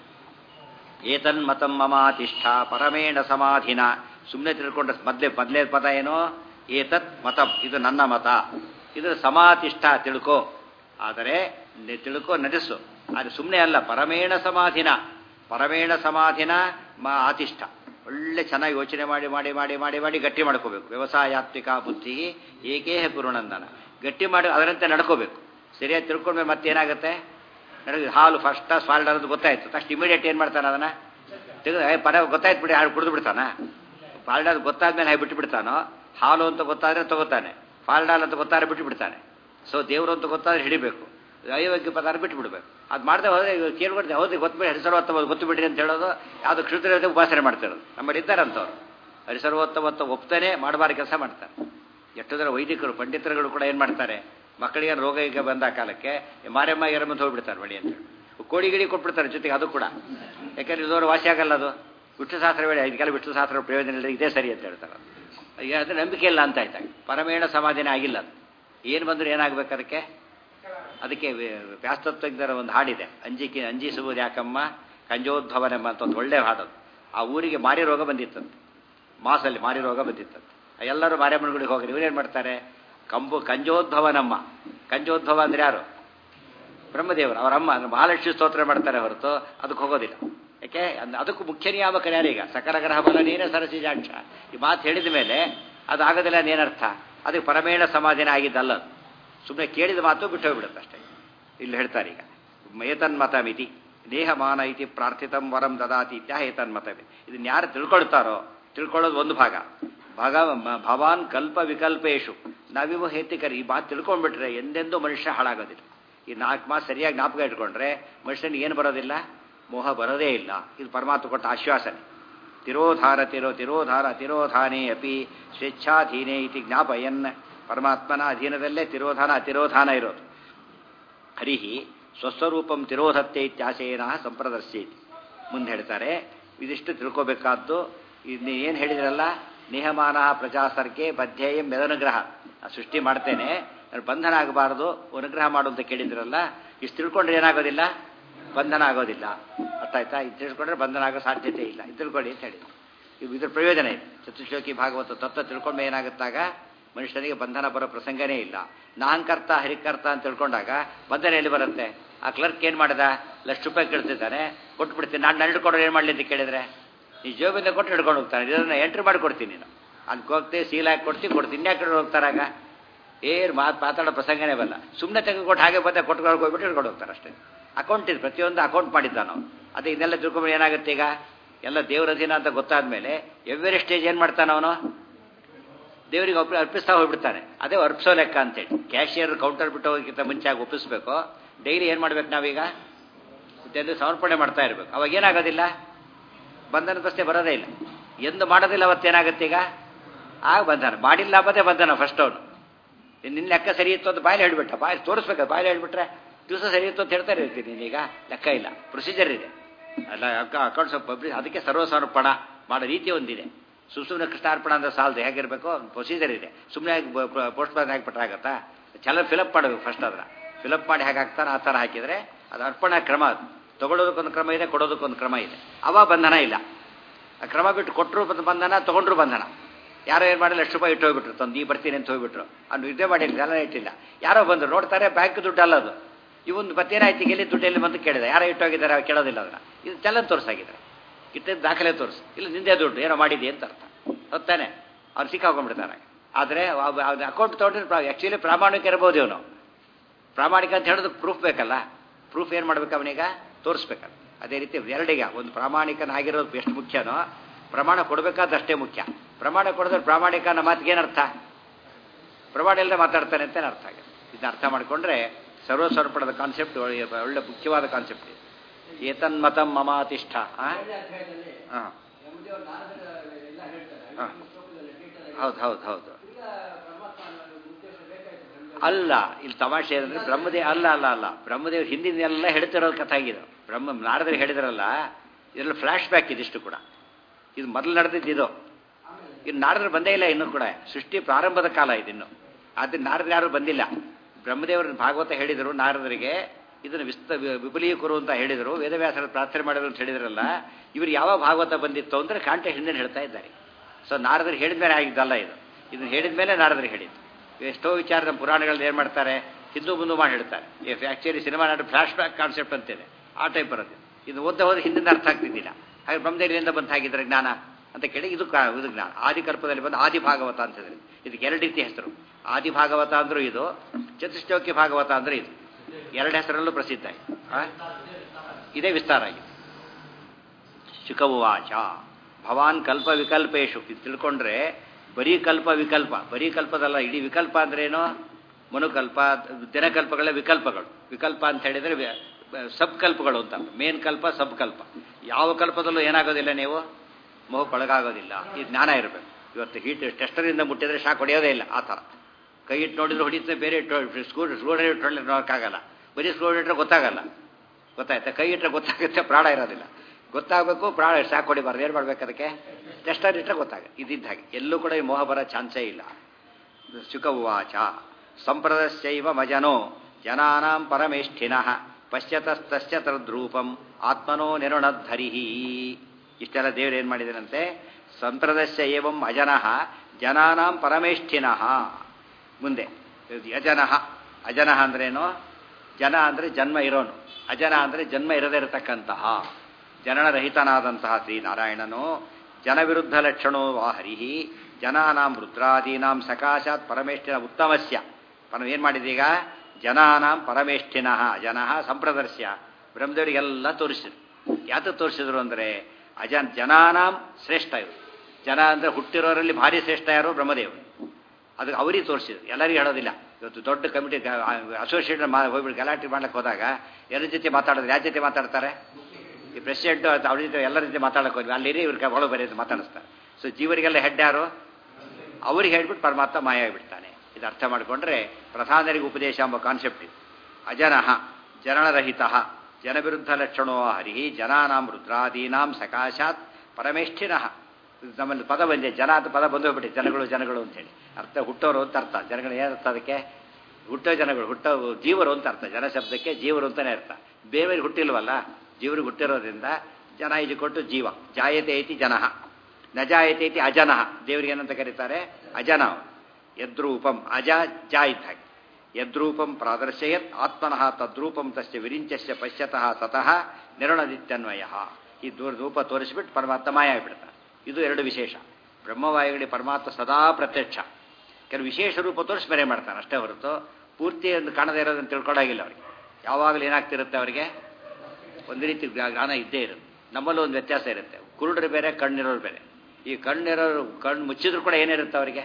A: ಏತನ್ ಮತಂ ಮಮಾತಿಷ್ಠ ಪರಮೇಣ ಸಮಾಧಿನ ಸುಮ್ಮನೆ ತಿಳ್ಕೊಂಡ ಮೊದಲೇ ಮೊದಲೇ ಪದ ಏನೋ ಏತತ್ ಮತಂ ಇದು ನನ್ನ ಮತ ಇದು ಸಮಾತಿಷ್ಠ ತಿಳ್ಕೋ ಆದರೆ ನೆ- ತಿಳ್ಕೋ ನಡೆಸು ಅದು ಸುಮ್ಮನೆ ಅಲ್ಲ ಪರಮೇಣ ಸಮಾಧಿನ ಪರಮೇಣ ಸಮಾಧಿನ ಮ ಆತಿಷ್ಠ ಒಳ್ಳೆ ಚೆನ್ನಾಗಿ ಯೋಚನೆ ಮಾಡಿ ಮಾಡಿ ಮಾಡಿ ಮಾಡಿ ಮಾಡಿ ಗಟ್ಟಿ ಮಾಡ್ಕೋಬೇಕು ವ್ಯವಸಾಯಾತ್ಮಿಕ ಬುದ್ಧಿ ಏಕೇಹ ಗುರುನಂದನ ಗಟ್ಟಿ ಮಾಡಿ ಅದರಂತೆ ನಡ್ಕೋಬೇಕು ಸರಿಯಾಗಿ ತಿಳ್ಕೊಂಡ್ಮೇಲೆ ಮತ್ತೇನಾಗುತ್ತೆ ನನಗೆ ಹಾಲು ಫಸ್ಟ್ ಸಾಲ್ಟ್ ಅನ್ನೋದು ಗೊತ್ತಾಯ್ತು ತಕ್ಷಣ ಇಮಿಡಿಯೇಟ್ ಏನು ಮಾಡ್ತಾನೆ ಅದನ್ನ ತೆಗೆದು ಏ, ಪರ ಗೊತ್ತಾಯ್ತು ಬಿಡಿ ಹಾಲು ಕುಡಿದು ಬಿಡ್ತಾನ ಫಾಲ್ಡಾಲ್ ಗೊತ್ತಾದ್ಮೇಲೆ ಹಾಗೆ ಬಿಟ್ಟು ಬಿಡ್ತಾನೋ ಹಾಲು ಅಂತ ಗೊತ್ತಾದ್ರೆ ತಗೋತಾನೆ ಫಾಲ್ಡಾಲ್ ಅಂತ ಗೊತ್ತಾದ್ರೆ ಬಿಟ್ಟು ಬಿಡ್ತಾನೆ ಸೊ ದೇವರು ಅಂತ ಗೊತ್ತಾದ್ರೆ ಹಿಡಿಬೇಕು ಅಯೋಗ್ಯ ಪದಾರ್ಥ ಬಿಟ್ಟು ಬಿಡಬೇಕು ಅದು ಮಾಡದೆ ಹೋದ್ರೆ ಕೇಳ್ಬಿಡ್ದೆ ಹೌದು ಗೊತ್ತುಬಿಡಿ ಹರಿಸರ್ವೋತ್ತಮ ಗೊತ್ತು ಬಿಡ್ರಿ ಅಂತ ಹೇಳೋದು ಯಾವುದು ಕ್ಷುದ್ರ ಉಪಾಸನೆ ಮಾಡ್ತಿರೋದು ನಮ್ಮಲ್ಲಿ ಇದ್ದಾರಂತವ್ರು ಹರಿಸರ್ವೋತ್ತಮತ್ತ ಒಪ್ತಾನೆ ಮಾಡಬಾರ ಕೆಲಸ ಮಾಡ್ತಾರೆ ಎಷ್ಟು ಜನ ವೈದಿಕರು ಪಂಡಿತರುಗಳು ಕೂಡ ಏನು ಮಾಡ್ತಾರೆ ಮಕ್ಕಳಿಗೆ ರೋಗ ಈಗ ಬಂದ ಕಾಲಕ್ಕೆ ಮಾರಮ್ಮ ಎರಮಂತ ಹೋಗ್ಬಿಡ್ತಾರೆ ಬಡಿ ಅಂತ ಹೇಳಿ ಕೋಳಿ ಗಿಡಿ ಕೊಟ್ಬಿಡ್ತಾರೆ ಜೊತೆಗೆ ಅದು ಕೂಡ ಯಾಕಂದ್ರೆ ಇದೋರು ವಾಸಿ ಆಗಲ್ಲ ಅದು ವಿಷ್ಣು ಶಾಸ್ತ್ರ ಬೇಡ ಇದಕ್ಕೆಲ್ಲ ವಿಷ್ಣು ಶಾಸ್ತ್ರ ಪ್ರಯೋಜನ ಇಲ್ಲ ಇದೇ ಸರಿ ಅಂತ ಹೇಳ್ತಾರೆ ಈಗ ಅದು ನಂಬಿಕೆ ಇಲ್ಲ ಅಂತ ಆಯ್ತಾಗ ಪರಮೇಣ ಸಮಾಧಿನೇ ಆಗಿಲ್ಲ ಅದು ಏನು ಬಂದ್ರೆ ಏನಾಗಬೇಕು ಅದಕ್ಕೆ ಅದಕ್ಕೆ ವ್ಯ- ವ್ಯಾಸ್ತತ್ವಜ್ಞರ ಒಂದು ಹಾಡಿದೆ ಅಂಜಿಕೆ ಅಂಜಿಸುವುದು ಯಾಕಮ್ಮ ಕಂಜೋದ್ಭವನೆಂಬ ಅಂತ ಒಂದು ಒಳ್ಳೆ ಹಾಡದು ಆ ಊರಿಗೆ ಮಾರಿ ರೋಗ ಬಂದಿತ್ತಂತೆ ಮಾಸಲ್ಲಿ ಮಾರಿ ರೋಗ ಬಂದಿತ್ತಂತೆ ಎಲ್ಲರೂ ಮಾರಿಯಮ್ಮನಗುಡಿಗೆ ಹೋಗಿ ಇವರೇನು ಮಾಡ್ತಾರೆ ಕಂಬು ಕಂಜೋದ್ಭವನಮ್ಮ ಕಂಜೋದ್ಭವ ಅಂದ್ರೆ ಯಾರು ಬ್ರಹ್ಮದೇವರು ಅವರ ಅಮ್ಮ ಅಂದ್ರೆ ಮಹಾಲಕ್ಷ್ಮಿ ಸ್ತೋತ್ರ ಮಾಡ್ತಾರೆ ಹೊರತು ಅದಕ್ಕೆ ಹೋಗೋದಿಲ್ಲ ಯಾಕೆ ಅಂದ್- ಅದಕ್ಕೂ ಮುಖ್ಯ ನಿಯಾಮಕರು ಯಾರೀಗ ಸಕಲ ಗ್ರಹ ಬಲ ನೀನೇ ಸರಸಿಜಾಕ್ಷ ಈ ಮಾತು ಹೇಳಿದ ಮೇಲೆ ಅದು ಆಗೋದಿಲ್ಲ ಏನರ್ಥ ಅದಕ್ಕೆ ಪರಮೇಣ ಸಮಾಧಿನ ಆಗಿದ್ದಲ್ಲ ಅದು. ಸುಮ್ಮನೆ ಕೇಳಿದ ಮಾತು ಬಿಟ್ಟು ಹೋಗ್ಬಿಡುತ್ತೆ ಅಷ್ಟೇ ಇಲ್ಲಿ ಹೇಳ್ತಾರೆ ಈಗ ಏತನ್ಮತ ಮಿತಿ ದೇಹಮಾನ ಇತಿ ಪ್ರಾರ್ಥಿತಂ ವರಂ ದದಾತಿ ಇತ್ಯಾಹ ಏತನ್ಮತಮಿ ಇದನ್ನ ಯಾರು ತಿಳ್ಕೊಳ್ತಾರೋ ತಿಳ್ಕೊಳ್ಳೋದು ಒಂದು ಭಾಗ ಭಾಗ ಮ- ಭವಾನ್ ಕಲ್ಪ ವಿಕಲ್ಪೇಶು ನಾವಿವು ಹೇತಿಕರಿ ಈ ಮಾತು ತಿಳ್ಕೊಂಡ್ಬಿಟ್ರೆ ಎಂದೆಂದೂ ಮನುಷ್ಯ ಹಾಳಾಗೋದಿಲ್ಲ ಈ ನಾಲ್ಕು ಮಾತು ಸರಿಯಾಗಿ ಜ್ಞಾಪಕ ಇಟ್ಕೊಂಡ್ರೆ ಮನುಷ್ಯನಿಗೆ ಏನು ಬರೋದಿಲ್ಲ ಮೋಹ ಬರೋದೇ ಇಲ್ಲ ಇದು ಪರಮಾತ್ಮ ಕೊಟ್ಟ ಆಶ್ವಾಸನೆ ತಿರೋಧಾರ ತಿರೋ ತಿರೋಧಾರ ತಿರೋಧಾನೇ ಅಪಿ ಸ್ವೇಚ್ಛಾಧೀನೇ ಇತಿ ಜ್ಞಾಪಯನ್ ಪರಮಾತ್ಮನ ಅಧೀನದಲ್ಲೇ ತಿರೋಧಾನ ಅತಿರೋಧಾನ ಇರೋದು ಹರಿಹಿ ಸ್ವಸ್ವರೂಪಂ ತಿರೋಧತ್ತೆ ಇತ್ಯಾಶಯನ ಸಂಪ್ರದರ್ಶಿತಿ ಮುಂದೆ ಹೇಳ್ತಾರೆ ಇದಿಷ್ಟು ತಿಳ್ಕೋಬೇಕಾದ್ದು ಇನ್ನು ಏನು ಹೇಳಿದ್ರಲ್ಲ ನಿಹಮಾನ ಪ್ರಜಾಸರ್ಗೆ ಬಧ್ಯೇಯಂ ಮೆದನುಗ್ರಹ ನಾನು ಸೃಷ್ಟಿ ಮಾಡ್ತೇನೆ ನಾನು ಬಂಧನ ಆಗಬಾರ್ದು ಅನುಗ್ರಹ ಮಾಡು ಅಂತ ಕೇಳಿದ್ರಲ್ಲ ಇಷ್ಟು ತಿಳ್ಕೊಂಡ್ರೆ ಏನಾಗೋದಿಲ್ಲ ಬಂಧನ ಆಗೋದಿಲ್ಲ ಅರ್ಥ ಆಯ್ತಾ ಇದು ತಿಳ್ಕೊಂಡ್ರೆ ಬಂಧನ ಆಗೋ ಸಾಧ್ಯತೆ ಇಲ್ಲ ಇದು ತಿಳ್ಕೊಳ್ಳಿ ಅಂತ ಹೇಳಿ ಇದು ಇದ್ರ ಪ್ರಯೋಜನ ಇದೆ ಚತುಶ್ಲೋಕಿ ಭಾಗವತ ತತ್ವ ತಿಳ್ಕೊಂಡ್ರೆ ಏನಾಗುತ್ತಾಗ ಮನುಷ್ಯನಿಗೆ ಬಂಧನ ಬರೋ ಪ್ರಸಂಗನೇ ಇಲ್ಲ ನಾಹಂಕರ್ತ ಹರಿಕರ್ತ ಅಂತ ತಿಳ್ಕೊಂಡಾಗ ಬಂಧನ ಎಲ್ಲಿ ಬರುತ್ತೆ ಆ ಕ್ಲರ್ಕ್ ಏನು ಮಾಡಿದ ಲಕ್ಷ ರೂಪಾಯಿ ಕೇಳ್ತಿದ್ದಾನೆ ಕೊಟ್ಬಿಡ್ತೀನಿ ನಾನು ನನ್ನ ಹಿಡ್ಕೊಂಡ್ರೆ ಏನು ಮಾಡಲಿ ಅಂತ ಕೇಳಿದ್ರೆ ಈ ಜೋಬಿಂದ ಕೊಟ್ಟು ಹಿಡ್ಕೊಂಡು ಹೋಗ್ತಾನೆ ಇದನ್ನು ಎಂಟ್ರಿ ಮಾಡಿ ಕೊಡ್ತೀನಿ ನೀನು ಅಲ್ಲಿ ಹೋಗ್ತೆ ಸೀಲ್ ಹಾಕಿ ಕೊಡ್ತೀನಿ ಕೊಡ್ತೀನಿ ಯಾಕೆ ಹೋಗ್ತಾರಾಗ ಏನು ಮಾತು ಮಾತಾಡೋ ಪ್ರಸಂಗನೇ ಬಲ್ಲ ಸುಮ್ಮನೆ ತೆಗೆದುಕೊಟ್ಟು ಹಾಗೆ ಬಂದೆ ಕೊಟ್ಕೊಂಡು ಹೋಗ್ಬಿಟ್ಟು ಹಿಡ್ಕೊಂಡು ಹೋಗ್ತಾರೆ ಅಷ್ಟೇ ಅಕೌಂಟ್ ಇದೆ ಪ್ರತಿಯೊಂದು ಅಕೌಂಟ್ ಮಾಡಿದ್ದಾನು ಅದೇ ಇದನ್ನೆಲ್ಲ ತಿಳ್ಕೊಂಡ್ರೆ ಏನಾಗುತ್ತೆ ಈಗ ಎಲ್ಲ ದೇವರ ಅಧೀನ ಅಂತ ಗೊತ್ತಾದ ಮೇಲೆ ಎವ್ರಿ ಸ್ಟೇಜ್ ಏನು ಮಾಡ್ತಾನೆ ಅವನು ದೇವರಿಗೆ ಒಪ್ಪ ಅರ್ಪಿಸ್ತಾ ಹೋಗ್ಬಿಡ್ತಾನೆ ಅದೇ ಅರ್ಪಿಸೋ ಲೆಕ್ಕ ಅಂತೇಳಿ ಕ್ಯಾಶಿಯರ್ ಕೌಂಟರ್ ಬಿಟ್ಟು ಹೋಗೋಕ್ಕಿಂತ ಮುಂಚೆಯಾಗಿ ಒಪ್ಪಿಸ್ಬೇಕು ಡೈಲಿ ಏನು ಮಾಡ್ಬೇಕು ನಾವೀಗ ಇದೆಲ್ಲ ಸಮರ್ಪಣೆ ಮಾಡ್ತಾ ಇರಬೇಕು ಅವಾಗ ಏನಾಗೋದಿಲ್ಲ ಬಂಧನ ಪ್ರಶ್ನೆ ಬರೋದೇ ಇಲ್ಲ ಎಂದು ಮಾಡೋದಿಲ್ಲ ಅವತ್ತೇನಾಗುತ್ತೆ ಈಗ ಆಗ ಬಂಧನ ಮಾಡಿಲ್ಲ ಮತ್ತೆ ಬಂಧನ ಫಸ್ಟ್ ಅವನು ನಿನ್ನ ಲೆಕ್ಕ ಸರಿ ಇತ್ತು ಅಂತ ಬಾಯಲ್ಲಿ ಹೇಳ್ಬಿಟ್ಟ ಬಾಯಲ್ಲಿ ತೋರಿಸ್ಬೇಕು ಬಾಯಲ್ಲಿ ಹೇಳ್ಬಿಟ್ರೆ ದಿವಸ ಸರಿ ಇತ್ತು ಅಂತ ಹೇಳ್ತಾ ಇರ್ತೀನಿ ನೀನೀಗ ಲೆಕ್ಕ ಇಲ್ಲ ಪ್ರೊಸೀಜರ್ ಇದೆ ಅಲ್ಲ ಅಕೌಂಟ್ಸ್ ಪಬ್ಲಿಕ್ ಅದಕ್ಕೆ ಸರ್ವಸಮರ್ಪಣ ಮಾಡೋ ರೀತಿ ಒಂದಿದೆ ಸುಮ್ ಸುಮ್ಮನೆ ಕೃಷ್ಣಾರ್ಪಣ ಅಂದ್ರೆ ಸಾಲದು ಹೇಗಿರಬೇಕು ಪ್ರೊಸೀಜರ್ ಇದೆ ಸುಮ್ಮನೆ ಪೋಸ್ಟ್ ಬಾಕ್ಸ್ ಹಾಕ್ಬಿಟ್ರೆ ಆಗತ್ತಾ ಚಲ ಫಿಲಪ್ ಮಾಡಬೇಕು ಫಸ್ಟ್ ಅದರ ಫಿಲಪ್ ಮಾಡಿ ಹೇಗೆ ಹಾಕ್ತಾರೆ ಆ ಥರ ಹಾಕಿದರೆ ಅದು ಅರ್ಪಣಾ ಕ್ರಮ ಅದು ತಗೊಳ್ಳೋದಕ್ಕೊಂದು ಕ್ರಮ ಇದೆ ಕೊಡೋದಕ್ಕೊಂದು ಕ್ರಮ ಇದೆ ಅವ ಬಂಧನ ಇಲ್ಲ ಆ ಕ್ರಮ ಬಿಟ್ಟು ಕೊಟ್ಟರು ಬಂಧನ ತೊಗೊಂಡ್ರು ಬಂಧನ ಯಾರೋ ಏನು ಮಾಡಿಲ್ಲ ಎಷ್ಟು ರೂಪಾಯಿ ಇಟ್ಟು ಹೋಗ್ಬಿಟ್ರು ತಂದು ಈ ಬರ್ತೀನಿ ಅಂತ ಹೋಗ್ಬಿಟ್ರು ಅವ್ನು ಇದೇ ಮಾಡಿಲ್ಲ ಜನ ಇಟ್ಟಿಲ್ಲ ಯಾರೋ ಬಂದರು ನೋಡ್ತಾರೆ ಬ್ಯಾಂಕ್ ದುಡ್ಡು ಅಲ್ಲ ಅದು ಇವನು ಮತ್ತೇನಾಯ್ತು ಎಲ್ಲಿ ದುಡ್ಡು ಎಲ್ಲಿ ಬಂದು ಕೇಳಿದೆ ಯಾರೋ ಇಟ್ಟೋಗಿದ್ದಾರೆ ಅವ್ರು ಕೇಳೋದಿಲ್ಲ ಅದನ್ನ ಇದು ಚಲನ್ ತೋರಿಸಾಗಿದ್ದಾರೆ ಇಟ್ಟಿದ್ದು ದಾಖಲೆ ತೋರಿಸು ಇಲ್ಲ ನಿಂದೇ ದುಡ್ಡು ಏನೋ ಮಾಡಿದೆ ಅಂತ ಅರ್ಥ ಹೊತ್ತಾನೆ ಅವ್ನು ಸಿಕ್ಕಾಕೊಂಡ್ಬಿಡ್ತಾರೆ ಆದರೆ ಅಕೌಂಟ್ ತೊಗೊಂಡ್ರೆ ಆ್ಯಕ್ಚುಲಿ ಪ್ರಾಮಾಣಿಕ ಇರ್ಬೋದು ಇವನು ಪ್ರಾಮಾಣಿಕ ಅಂತ ಹೇಳೋದು ಪ್ರೂಫ್ ಬೇಕಲ್ಲ ಪ್ರೂಫ್ ಏನು ಮಾಡ್ಬೇಕು ಅವನೀಗ ತೋರಿಸ್ಬೇಕಲ್ಲ ಅದೇ ರೀತಿ ಎರಡಿಗೆ ಒಂದು ಪ್ರಾಮಾಣಿಕನಾಗಿರೋದು ಎಷ್ಟು ಮುಖ್ಯನೋ ಪ್ರಮಾಣ ಕೊಡಬೇಕಾದ ಅಷ್ಟೇ ಮುಖ್ಯ ಪ್ರಮಾಣ ಕೊಡಿದ್ರೆ ಪ್ರಾಮಾಣಿಕ ಅನ್ನೋ ಮಾತಿಗೆ ಏನರ್ಥ ಪ್ರಮಾಣ ಇಲ್ಲದೆ ಮಾತಾಡ್ತಾನೆ ಅಂತ ಅರ್ಥ ಆಗುತ್ತೆ ಇದನ್ನ ಅರ್ಥ ಮಾಡಿಕೊಂಡ್ರೆ ಸರ್ವಸರ್ಪಣದ ಕಾನ್ಸೆಪ್ಟ್ ಒಳ್ಳೆ ಮುಖ್ಯವಾದ ಕಾನ್ಸೆಪ್ಟ್ ಇದು ಏತನ್ಮತಂ ಮಮಾತಿಷ್ಠ ಆ? ಆ. ಆ. ಹೌದು ಹೌದು ಹೌದು ಅಲ್ಲ ಇಲ್ಲಿ ತಮಾಷೆ ಏನಂದ್ರೆ ಬ್ರಹ್ಮದೇವ್ ಅಲ್ಲ ಅಲ್ಲ ಅಲ್ಲ ಬ್ರಹ್ಮದೇವ್ ಹಿಂದಿನ ಎಲ್ಲ ಹೇಳ್ತಿರೋದು ಕಥೆ ಆಗಿದೆ ಬ್ರಹ್ಮ ನಾರದರು ಹೇಳಿದ್ರಲ್ಲ ಇದರಲ್ಲಿ ಫ್ಲಾಶ್ ಬ್ಯಾಕ್ ಇದಿಷ್ಟು ಕೂಡ ಇದು ಮೊದಲು ನಡೆದಿದ್ದು ಇದು ಇನ್ನು ನಾರದರು ಬಂದೇ ಇಲ್ಲ ಇನ್ನೂ ಕೂಡ ಸೃಷ್ಟಿ ಪ್ರಾರಂಭದ ಕಾಲ ಇದಿನ್ನು ಆದ್ರೆ ನಾರದ್ರು ಯಾರು ಬಂದಿಲ್ಲ ಬ್ರಹ್ಮದೇವರು ಭಾಗವತ ಹೇಳಿದರು ನಾರದರಿಗೆ ಇದನ್ನು ವಿಸ್ತ ವಿಪುಲೀಕರು ಅಂತ ಹೇಳಿದರು ವೇದವ್ಯಾಸರ ಪ್ರಾರ್ಥನೆ ಮಾಡಿದ್ರು ಅಂತ ಹೇಳಿದ್ರಲ್ಲ ಇವರು ಯಾವ ಭಾಗವತ ಬಂದಿತ್ತು ಅಂದರೆ ಕಾಂಟೆ ಹಿಂದೆ ಹೇಳ್ತಾ ಇದ್ದಾರೆ ಸೊ ನಾರದರು ಹೇಳಿದ ಮೇಲೆ ಆಗಿದ್ದಲ್ಲ ಇದು ಇದನ್ನು ಹೇಳಿದ ಮೇಲೆ ನಾರದರು ಹೇಳಿದ್ದು ಎಷ್ಟೋ ವಿಚಾರ ನಮ್ಮ ಪುರಾಣಗಳಲ್ಲಿ ಏನು ಮಾಡ್ತಾರೆ ಹಿಂದೂ ಮುಂದೆ ಮಾಡಿ ಹೇಳ್ತಾರೆ ಆ್ಯಕ್ಚುಲಿ ಸಿನಿಮಾ ನಾಡು ಫ್ಲಾಶ್ ಬ್ಯಾಕ್ ಕಾನ್ಸೆಪ್ಟ್ ಅಂತಿದೆ ಆ ಟೈಪ್ ಬರುತ್ತೆ ಇದು ಓದ್ತಾ ಹೋದ್ರೆ ಹಿಂದಿನ ಅರ್ಥ ಆಗ್ತಿದ್ದಿಲ್ಲ ಹಾಗೆ ಬ್ರಹ್ಮದೇವಿಯಿಂದ ಬಂದು ಹಾಗಿದ್ರೆ ಜ್ಞಾನ ಅಂತ ಕೇಳಿ ಇದು ಕಾ- ಇದು ಜ್ಞಾನ ಆದಿಕಲ್ಪದಲ್ಲಿ ಬಂದು ಆದಿ ಭಾಗವತ ಅಂತ ಹೇಳಿದ್ರು ಇದಕ್ಕೆ ಎರಡು ರೀತಿ ಹೆಸರು ಆದಿ ಭಾಗವತ ಅಂದ್ರೂ ಇದು ಚತುಶ್ಲೋಕಿ ಭಾಗವತ ಅಂದ್ರೆ ಇದು ಎರಡು ಹೆಸರಲ್ಲೂ ಪ್ರಸಿದ್ಧ ಇದೆ ಆ? ಇದೇ ವಿಸ್ತಾರ ಆಗಿದೆ ಶುಕವಾಚ ಭವಾನ್ ಕಲ್ಪ ವಿಕಲ್ಪೇಶು ಇದು ತಿಳ್ಕೊಂಡ್ರೆ ಬರೀ ಕಲ್ಪ ವಿಕಲ್ಪ ಬರೀ ಕಲ್ಪದಲ್ಲ ಇಡೀ ವಿಕಲ್ಪ ಅಂದ್ರೇನು ಮನುಕಲ್ಪ ದಿನಕಲ್ಪಗಳ ವಿಕಲ್ಪಗಳು ವಿಕಲ್ಪ ಅಂತ ಹೇಳಿದ್ರೆ ವಿ- ಸಬ್ ಕಲ್ಪಗಳು ಅಂತ ಮೇನ್ ಕಲ್ಪ ಸಬ್ ಕಲ್ಪ ಯಾವ ಕಲ್ಪದಲ್ಲೂ ಏನಾಗೋದಿಲ್ಲ ನೀವು ಮೊಹಕ್ಕೊಳಗಾಗೋದಿಲ್ಲ ಈ ಜ್ಞಾನ ಇರಬೇಕು ಇವತ್ತು ಹೀಟ್ ಟೆಸ್ಟರಿಂದ ಮುಟ್ಟಿದ್ರೆ ಶಾಕ್ ಹೊಡೆಯೋದೇ ಇಲ್ಲ ಆ ಥರ ಕೈ ಇಟ್ಟು ನೋಡಿದ್ರೆ ಹೊಡಿತದೆ ಬೇರೆ ಸ್ಕ್ರೂ ಸ್ಕ್ರೂ ಡ್ರೈವರ್ ನೋಡೋಕ್ಕಾಗಲ್ಲ ಬರೀ ಸ್ಕ್ರೂ ಡ್ರೈವರ್ ಗೊತ್ತಾಗಲ್ಲ ಗೊತ್ತಾಯ್ತಾ ಕೈ ಇಟ್ಟರೆ ಗೊತ್ತಾಗುತ್ತೆ ಪ್ರಾಣ ಇರೋದಿಲ್ಲ ಗೊತ್ತಾಗಬೇಕು ಪ್ರಾಣ ಸಾಕು ಹೊಡಿಬಾರ್ದು ಏನು ಮಾಡ್ಬೇಕು ಅದಕ್ಕೆ ಟೆಸ್ಟರ್ ಇಟ್ಟರೆ ಗೊತ್ತಾಗ ಇದ್ದಿದ್ದ ಹಾಗೆ ಎಲ್ಲೂ ಕೂಡ ಈ ಮೋಹ ಬರೋ ಚಾನ್ಸೇ ಇಲ್ಲ ಶುಕ ಉವಾಚ ಸಂಪ್ರದಶ್ಚೈವ ಮಜನೋ ಜನಾನಾಂ ಪರಮೇಷ್ಠಿನಃ ಪಶ್ಯತಸ್ತಶ್ಚ ತದ್ರೂಪಂ ಆತ್ಮನೋ ನಿರುಣದ್ಧರಿ ಇಷ್ಟೆಲ್ಲ ದೇವರು ಏನು ಮಾಡಿದನಂತೆ ಸಂಪ್ರದಶ್ಯ ಏವಂ ಅಜನಃ ಜನಾನಾಂ ಪರಮೇಷ್ಠಿನಃ ಮುಂದೆ ಯಜನಃ ಅಜನಃ ಅಂದ್ರೇನು ಜನ ಅಂದರೆ ಜನ್ಮ ಇರೋನು ಅಜನ ಅಂದರೆ ಜನ್ಮ ಇರದೇ ಇರತಕ್ಕಂತಹ ಜನನರಹಿತನಾದಂತಹ ಶ್ರೀನಾರಾಯಣನು ಜನವಿರುದ್ಧ ಲಕ್ಷಣೋ ವಾ ಹರಿಹಿ ಜನಾನಾಂ ರುದ್ರಾದೀನಾಂ ಸಕಾಶಾತ್ ಪರಮೇಷ್ಠಿನ ಉತ್ತಮಸ್ಯ ಪರಮ ಏನು ಮಾಡಿದೀಗ ಜನಾನಾಂ ಪರಮೇಷ್ಠಿನಃ ಜನಃ ಸಂಪ್ರದರ್ಶ್ಯ ಬ್ರಹ್ಮದೇವರಿಗೆಲ್ಲ ತೋರಿಸಿದ್ರು ಯಾತ ತೋರಿಸಿದ್ರು ಅಂದರೆ ಅಜನ್ ಜನಾನಾಂ ಶ್ರೇಷ್ಠ ಇವರು ಜನ ಅಂದರೆ ಹುಟ್ಟಿರೋರಲ್ಲಿ ಭಾರಿ ಶ್ರೇಷ್ಠ ಯಾರು ಬ್ರಹ್ಮದೇವರು ಅದಕ್ಕೆ ಅವರಿಗೆ ತೋರಿಸಿದ್ರು ಎಲ್ಲರಿಗೂ ಹೇಳೋದಿಲ್ಲ ಇವತ್ತು ದೊಡ್ಡ ಕಮಿಟಿ ಅಸೋಸಿಯೇಟ್ ಹೋಗ್ಬಿಟ್ಟು ಗಲಾಟೆ ಮಾಡ್ಲಿಕ್ಕೆ ಹೋದಾಗ ಎಲ್ಲರ ಜೊತೆ ಮಾತಾಡೋದು ಯಾರ ಜೊತೆ ಮಾತಾಡ್ತಾರೆ ಈ ಪ್ರೆಸಿಡೆಂಟ್ ಅವ್ರ ಜೊತೆ ಎಲ್ಲರ ಜೊತೆ ಮಾತಾಡಕ್ಕೆ ಹೋದ್ವಿ ಅಲ್ಲಿ ಇವ್ರ ಒಳಗೆ ಬರೆಯೋದು ಮಾತಾಡಿಸ್ತಾರೆ ಸೊ ಜೀವರಿಗೆಲ್ಲ ಹೆಡ್ ಯಾರು ಅವ್ರಿಗೆ ಹೇಳ್ಬಿಟ್ಟು ಪರಮಾತ್ಮ ಮಾಯ ಆಗಿಬಿಡ್ತಾನೆ ಇದು ಅರ್ಥ ಮಾಡಿಕೊಂಡ್ರೆ ಪ್ರಧಾನರಿಗೆ ಉಪದೇಶ ಎಂಬ ಕಾನ್ಸೆಪ್ಟ್ ಇದು ಅಜನಃ ಜನನರಹಿತ ಜನವಿರುದ್ಧ ಲಕ್ಷಣೋ ಹರಿ ಜನಾನಾಂ ರುದ್ರಾದೀನಾಂ ಸಕಾಶಾತ್ ಪರಮೇಷ್ಠಿನಃ ನಮ್ಮಲ್ಲಿ ಪದ ಬಂದಿದೆ ಜನ ಅಂತ ಪದ ಬಂದು ಹೋಗ್ಬಿಟ್ಟು ಜನಗಳು ಜನಗಳು ಅಂತೇಳಿ ಅರ್ಥ ಹುಟ್ಟೋರು ಅಂತ ಅರ್ಥ ಜನಗಳು ಏನರ್ಥ ಅದಕ್ಕೆ ಹುಟ್ಟೋ ಜನಗಳು ಹುಟ್ಟೋ ಜೀವರು ಅಂತ ಅರ್ಥ ಜನ ಶಬ್ದಕ್ಕೆ ಜೀವರು ಅಂತಾನೆ ಅರ್ಥ ಬೇರೆ ಹುಟ್ಟಿಲ್ವಲ್ಲ ಜೀವರಿಗೆ ಹುಟ್ಟಿರೋದ್ರಿಂದ ಜನ ಇದು ಕೊಟ್ಟು ಜೀವ ಜಾಯತೆ ಐತಿ ಜನಃ ನ ಜಾಯತೆ ಐತಿ ಅಜನಃ ದೇವರಿಗೆ ಏನಂತ ಕರೀತಾರೆ ಅಜನ ಯದ್ರೂಪಂ ಅಜ ಜಾ ಇದ್ದ ಹಾಗೆ ಯದ್ರೂಪಂ ಪ್ರಾದರ್ಶಯತ್ ಆತ್ಮನಃ ತದ್ರೂಪಂ ತಸ್ಯ ವಿರಿಂಚಸ್ಯ ಪಶ್ಯತಃ ತತಃ ನಿರಣದಿತ್ಯನ್ವಯ ಈ ದೂರ ರೂಪ ತೋರಿಸಿಬಿಟ್ಟು ಪರಮಾತ್ಮ ಮಾಯ ಆಗಿಬಿಡ್ತಾನೆ ಇದು ಎರಡು ವಿಶೇಷ ಬ್ರಹ್ಮವಾಯುಗಳಿಗೆ ಪರಮಾತ್ಮ ಸದಾ ಪ್ರತ್ಯಕ್ಷ ಕೆಲವು ವಿಶೇಷ ರೂಪ ತೋರಿಸಿ ಬೇರೆ ಮಾಡ್ತಾನೆ ಅಷ್ಟೇ ಹೊರತು ಪೂರ್ತಿ ಒಂದು ಕಾಣದೇ ಇರೋದನ್ನು ತಿಳ್ಕೊಳ್ಳೋಗಿಲ್ಲ ಅವರಿಗೆ ಯಾವಾಗಲೂ ಏನಾಗ್ತಿರುತ್ತೆ ಅವರಿಗೆ ಒಂದು ರೀತಿ ಜ್ಞಾನ ಇದ್ದೇ ಇರುತ್ತೆ ನಮ್ಮಲ್ಲೂ ಒಂದು ವ್ಯತ್ಯಾಸ ಇರುತ್ತೆ ಕುರುಡರು ಬೇರೆ ಕಣ್ಣಿರೋರು ಬೇರೆ ಈ ಕಣ್ಣಿರೋರು ಕಣ್ಣು ಮುಚ್ಚಿದ್ರು ಕೂಡ ಏನಿರುತ್ತೆ ಅವರಿಗೆ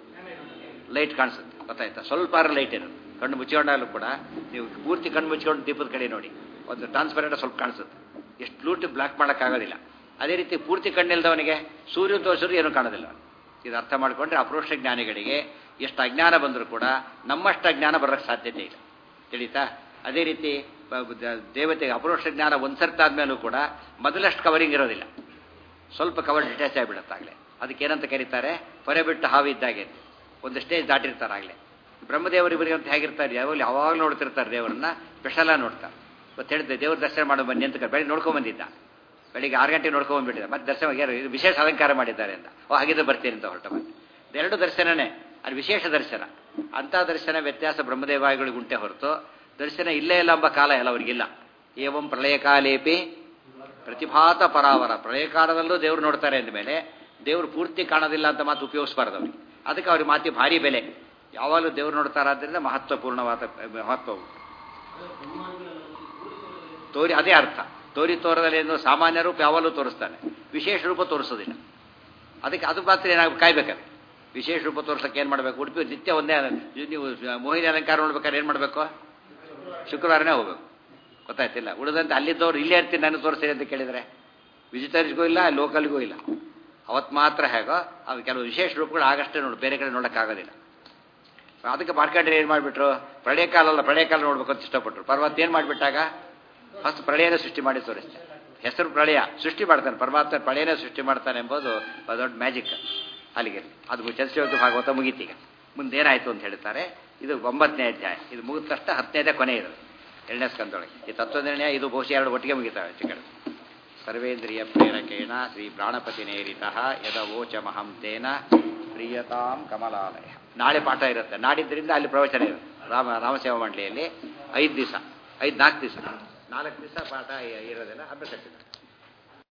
A: ಲೈಟ್ ಕಾಣಿಸುತ್ತೆ ಗೊತ್ತಾಯ್ತಾ ಸ್ವಲ್ಪ ಲೈಟ್ ಇರುತ್ತೆ ಕಣ್ಣು ಮುಚ್ಚಿಕೊಂಡಾಗಲೂ ಕೂಡ ನೀವು ಪೂರ್ತಿ ಕಣ್ಣು ಮುಚ್ಕೊಂಡು ದೀಪದ ಕಡೆ ನೋಡಿ ಒಂದು ಟ್ರಾನ್ಸ್ಪರೆಂಟ್ ಸ್ವಲ್ಪ ಕಾಣಿಸುತ್ತೆ ಎಷ್ಟು ಲೂಟಿ ಬ್ಲಾಕ್ ಮಾಡೋಕ್ಕಾಗೋದಿಲ್ಲ ಅದೇ ರೀತಿ ಪೂರ್ತಿ ಕಣ್ಣಿಲ್ದವನಿಗೆ ಸೂರ್ಯ ತೋರಿಸಿದ್ರು ಏನೂ ಕಾಣೋದಿಲ್ಲ ಇದು ಅರ್ಥ ಮಾಡಿಕೊಂಡ್ರೆ ಅಪರೋಕ್ಷ ಜ್ಞಾನಿಗಳಿಗೆ ಎಷ್ಟು ಅಜ್ಞಾನ ಬಂದರೂ ಕೂಡ ನಮ್ಮಷ್ಟು ಅಜ್ಞಾನ ಬರೋಕ್ಕೆ ಸಾಧ್ಯತೆ ಇಲ್ಲ ತಿಳಿತಾ ಅದೇ ರೀತಿ ದೇವತೆಗೆ ಅಪರೋಕ್ಷ ಜ್ಞಾನ ಒಂದು ಸರ್ತಾದ್ಮೇಲೂ ಕೂಡ ಮೊದಲಷ್ಟು ಕವರಿಂಗ್ ಇರೋದಿಲ್ಲ ಸ್ವಲ್ಪ ಕವರ್ ಡಿಟ್ಯಾಚ್ ಆಗಿಬಿಡುತ್ತಾಗಲೇ ಅದಕ್ಕೆ ಏನಂತ ಕರೀತಾರೆ ಹೊರೆ ಬಿಟ್ಟು ಹಾವು ಇದ್ದಾಗೆ ಒಂದು ಸ್ಟೇಜ್ ದಾಟಿರ್ತಾರಾಗಲೇ ಬ್ರಹ್ಮದೇವರು ಇವರಿಗೆ ಅಂತ ಹೇಗಿರ್ತಾರೆ ಯಾವಾಗಲೂ ಯಾವಾಗ ನೋಡ್ತಿರ್ತಾರೆ ದೇವರನ್ನ ಸ್ಪೆಷಲಾಗಿ ನೋಡ್ತಾರೆ ಮತ್ತೆ ಹೇಳಿದ್ದೆ ದೇವ್ರ ದರ್ಶನ ಮಾಡೋ ಬನ್ನಿ ಅಂತ ಬೆಳಿಗ್ಗೆ ನೋಡ್ಕೊಂಡ್ ಬಂದಿದ್ದ ಬೆಳಿಗ್ಗೆ ಆರು ಗಂಟೆಗೆ ನೋಡ್ಕೊಂಡ್ ಬಂದ್ಬಿಟ್ಟಿದ್ದ ಮತ್ತೆ ದರ್ಶನ ಇದು ವಿಶೇಷ ಅಲಂಕಾರ ಮಾಡಿದ್ದಾರೆ ಅಂತ ಓ ಹಾಗಿದ್ರೆ ಬರ್ತೀನಿ ಅಂತ ಹೊರಟ ಮತ್ತೆ ಎರಡು ದರ್ಶನನೇ ಅದು ವಿಶೇಷ ದರ್ಶನ ಅಂಥ ದರ್ಶನ ವ್ಯತ್ಯಾಸ ಬ್ರಹ್ಮದೇವಾಯಿಗಳಿಗೆ ಉಂಟೆ ಹೊರತು ದರ್ಶನ ಇಲ್ಲೇ ಇಲ್ಲ ಎಂಬ ಕಾಲ ಎಲ್ಲ ಅವರಿಗಿಲ್ಲ ಏವಂ ಪ್ರಳಯ ಕಾಲೇಪಿ ಪ್ರತಿಭಾತ ಪರಾವರ ಪ್ರಳಯ ಕಾಲದಲ್ಲೂ ದೇವ್ರು ನೋಡ್ತಾರೆ ಅಂದಮೇಲೆ ದೇವ್ರು ಪೂರ್ತಿ ಕಾಣೋದಿಲ್ಲ ಅಂತ ಮಾತು ಉಪಯೋಗಿಸಬಾರ್ದು ಅವ್ರಿಗೆ ಅದಕ್ಕೆ ಅವ್ರಿಗೆ ಮಾತಿ ಭಾರಿ ಬೆಲೆ ಯಾವಾಗಲೂ ದೇವ್ರು ನೋಡ್ತಾರಾದ್ರಿಂದ ಮಹತ್ವಪೂರ್ಣವಾದ ಮಹತ್ವವು ತೋರಿ ಅದೇ ಅರ್ಥ ತೋರಿ ತೋರದಲ್ಲಿ ಏನು ಸಾಮಾನ್ಯ ರೂಪ ಯಾವಾಗಲೂ ತೋರಿಸ್ತಾನೆ ವಿಶೇಷ ರೂಪ ತೋರಿಸೋದಿಲ್ಲ ಅದಕ್ಕೆ ಅದು ಮಾತ್ರ ಏನಾಗ ಕಾಯ್ಬೇಕಾದ್ರೆ ವಿಶೇಷ ರೂಪ ತೋರ್ಸಕ್ಕೆ ಏನು ಮಾಡಬೇಕು ಉಡುಪಿ ನಿತ್ಯ ಒಂದೇ ನೀವು ಮೋಹಿನಿ ಅಲಂಕಾರ ನೋಡ್ಬೇಕಾದ್ರೆ ಏನು ಮಾಡಬೇಕು ಶುಕ್ರವಾರನೇ ಹೋಗ್ಬೇಕು ಗೊತ್ತಾಯ್ತಿಲ್ಲ ಉಳಿದಂತೆ ಅಲ್ಲಿದ್ದವ್ರು ಇಲ್ಲೇ ಇರ್ತೀನಿ ನಾನು ತೋರಿಸ್ತೀನಿ ಅಂತ ಕೇಳಿದರೆ ವಿಸಿಟರ್ಸ್ಗೂ ಇಲ್ಲ ಲೋಕಲ್ಗೂ ಇಲ್ಲ ಅವತ್ತು ಮಾತ್ರ ಹೇಗೋ ಅವು ಕೆಲವು ವಿಶೇಷ ರೂಪಗಳು ಆಗಷ್ಟೇ ನೋಡಿ ಬೇರೆ ಕಡೆ ನೋಡೋಕ್ಕಾಗೋದಿಲ್ಲ ಅದಕ್ಕೆ ಮಾರ್ಕೆಂಡ್ರೆ ಏನು ಮಾಡಿಬಿಟ್ರು ಪ್ರಳಯ ಕಾಲ ಅಲ್ಲ ಪ್ರಳಯ ಕಾಲ ನೋಡ್ಬೇಕು ಅಂತ ಇಷ್ಟಪಟ್ಟರು ಪರಮಾತ್ಮ ಏನು ಮಾಡಿಬಿಟ್ಟಾಗ ಫಸ್ಟ್ ಪ್ರಳಯನೇ ಸೃಷ್ಟಿ ಮಾಡಿ ತೋರಿಸ್ತಾರೆ ಹೆಸರು ಪ್ರಳಯ ಸೃಷ್ಟಿ ಮಾಡ್ತಾನೆ ಪರಮಾತ್ಮ ಪ್ರಳಯನೇ ಸೃಷ್ಟಿ ಮಾಡ್ತಾನೆ ಎಂಬುದು ದೊಡ್ಡ ಮ್ಯಾಜಿಕ್ ಅಲ್ಲಿಗೆ ಅದು ಚಂದ್ರಶಿವಕ್ಕೆ ಭಾಗವತ ಮುಗೀತೀಗ ಮುಂದೆ ಏನಾಯಿತು ಅಂತ ಹೇಳ್ತಾರೆ ಇದು ಒಂಬತ್ತನೇ ಅಧ್ಯಾಯ ಇದು ಮುಗಿದ ತಕ್ಷಣ ಹತ್ತನೇದೇ ಕೊನೆ ಇರೋದು ಎರಡನೇ ಸ್ಕಂದೊಳಗೆ ಈ ತತ್ವನಿರ್ಣಯ ಇದು ಬಹುಶಃ ಎರಡು ಒಟ್ಟಿಗೆ ಮುಗಿತಾವೆ ಹೆಚ್ಚು ಕಡೆ ಸರ್ವೇಂದ್ರಿಯ ಪ್ರೇರಕೇಣ ಶ್ರೀ ಪ್ರಾಣಪತಿ ನೇರಿತ ಯದವೋಚ ಮಹಂ ತೇನ ಪ್ರಿಯತಾಂ ಕಮಲಾಲಯ ನಾಳೆ ಪಾಠ ಇರುತ್ತೆ ನಾಡಿದ್ದರಿಂದ ಅಲ್ಲಿ ಪ್ರವಚನ ಇರುತ್ತೆ ರಾಮ ರಾಮಸೇವಾ ಮಂಡಳಿಯಲ್ಲಿ ಐದು ದಿವಸ ಐದು ನಾಲ್ಕು ದಿವಸ ನಾಲ್ಕು ದಿವಸ ಪಾಠ ಇರೋದಿಲ್ಲ ಅಭ್ಯಾಸ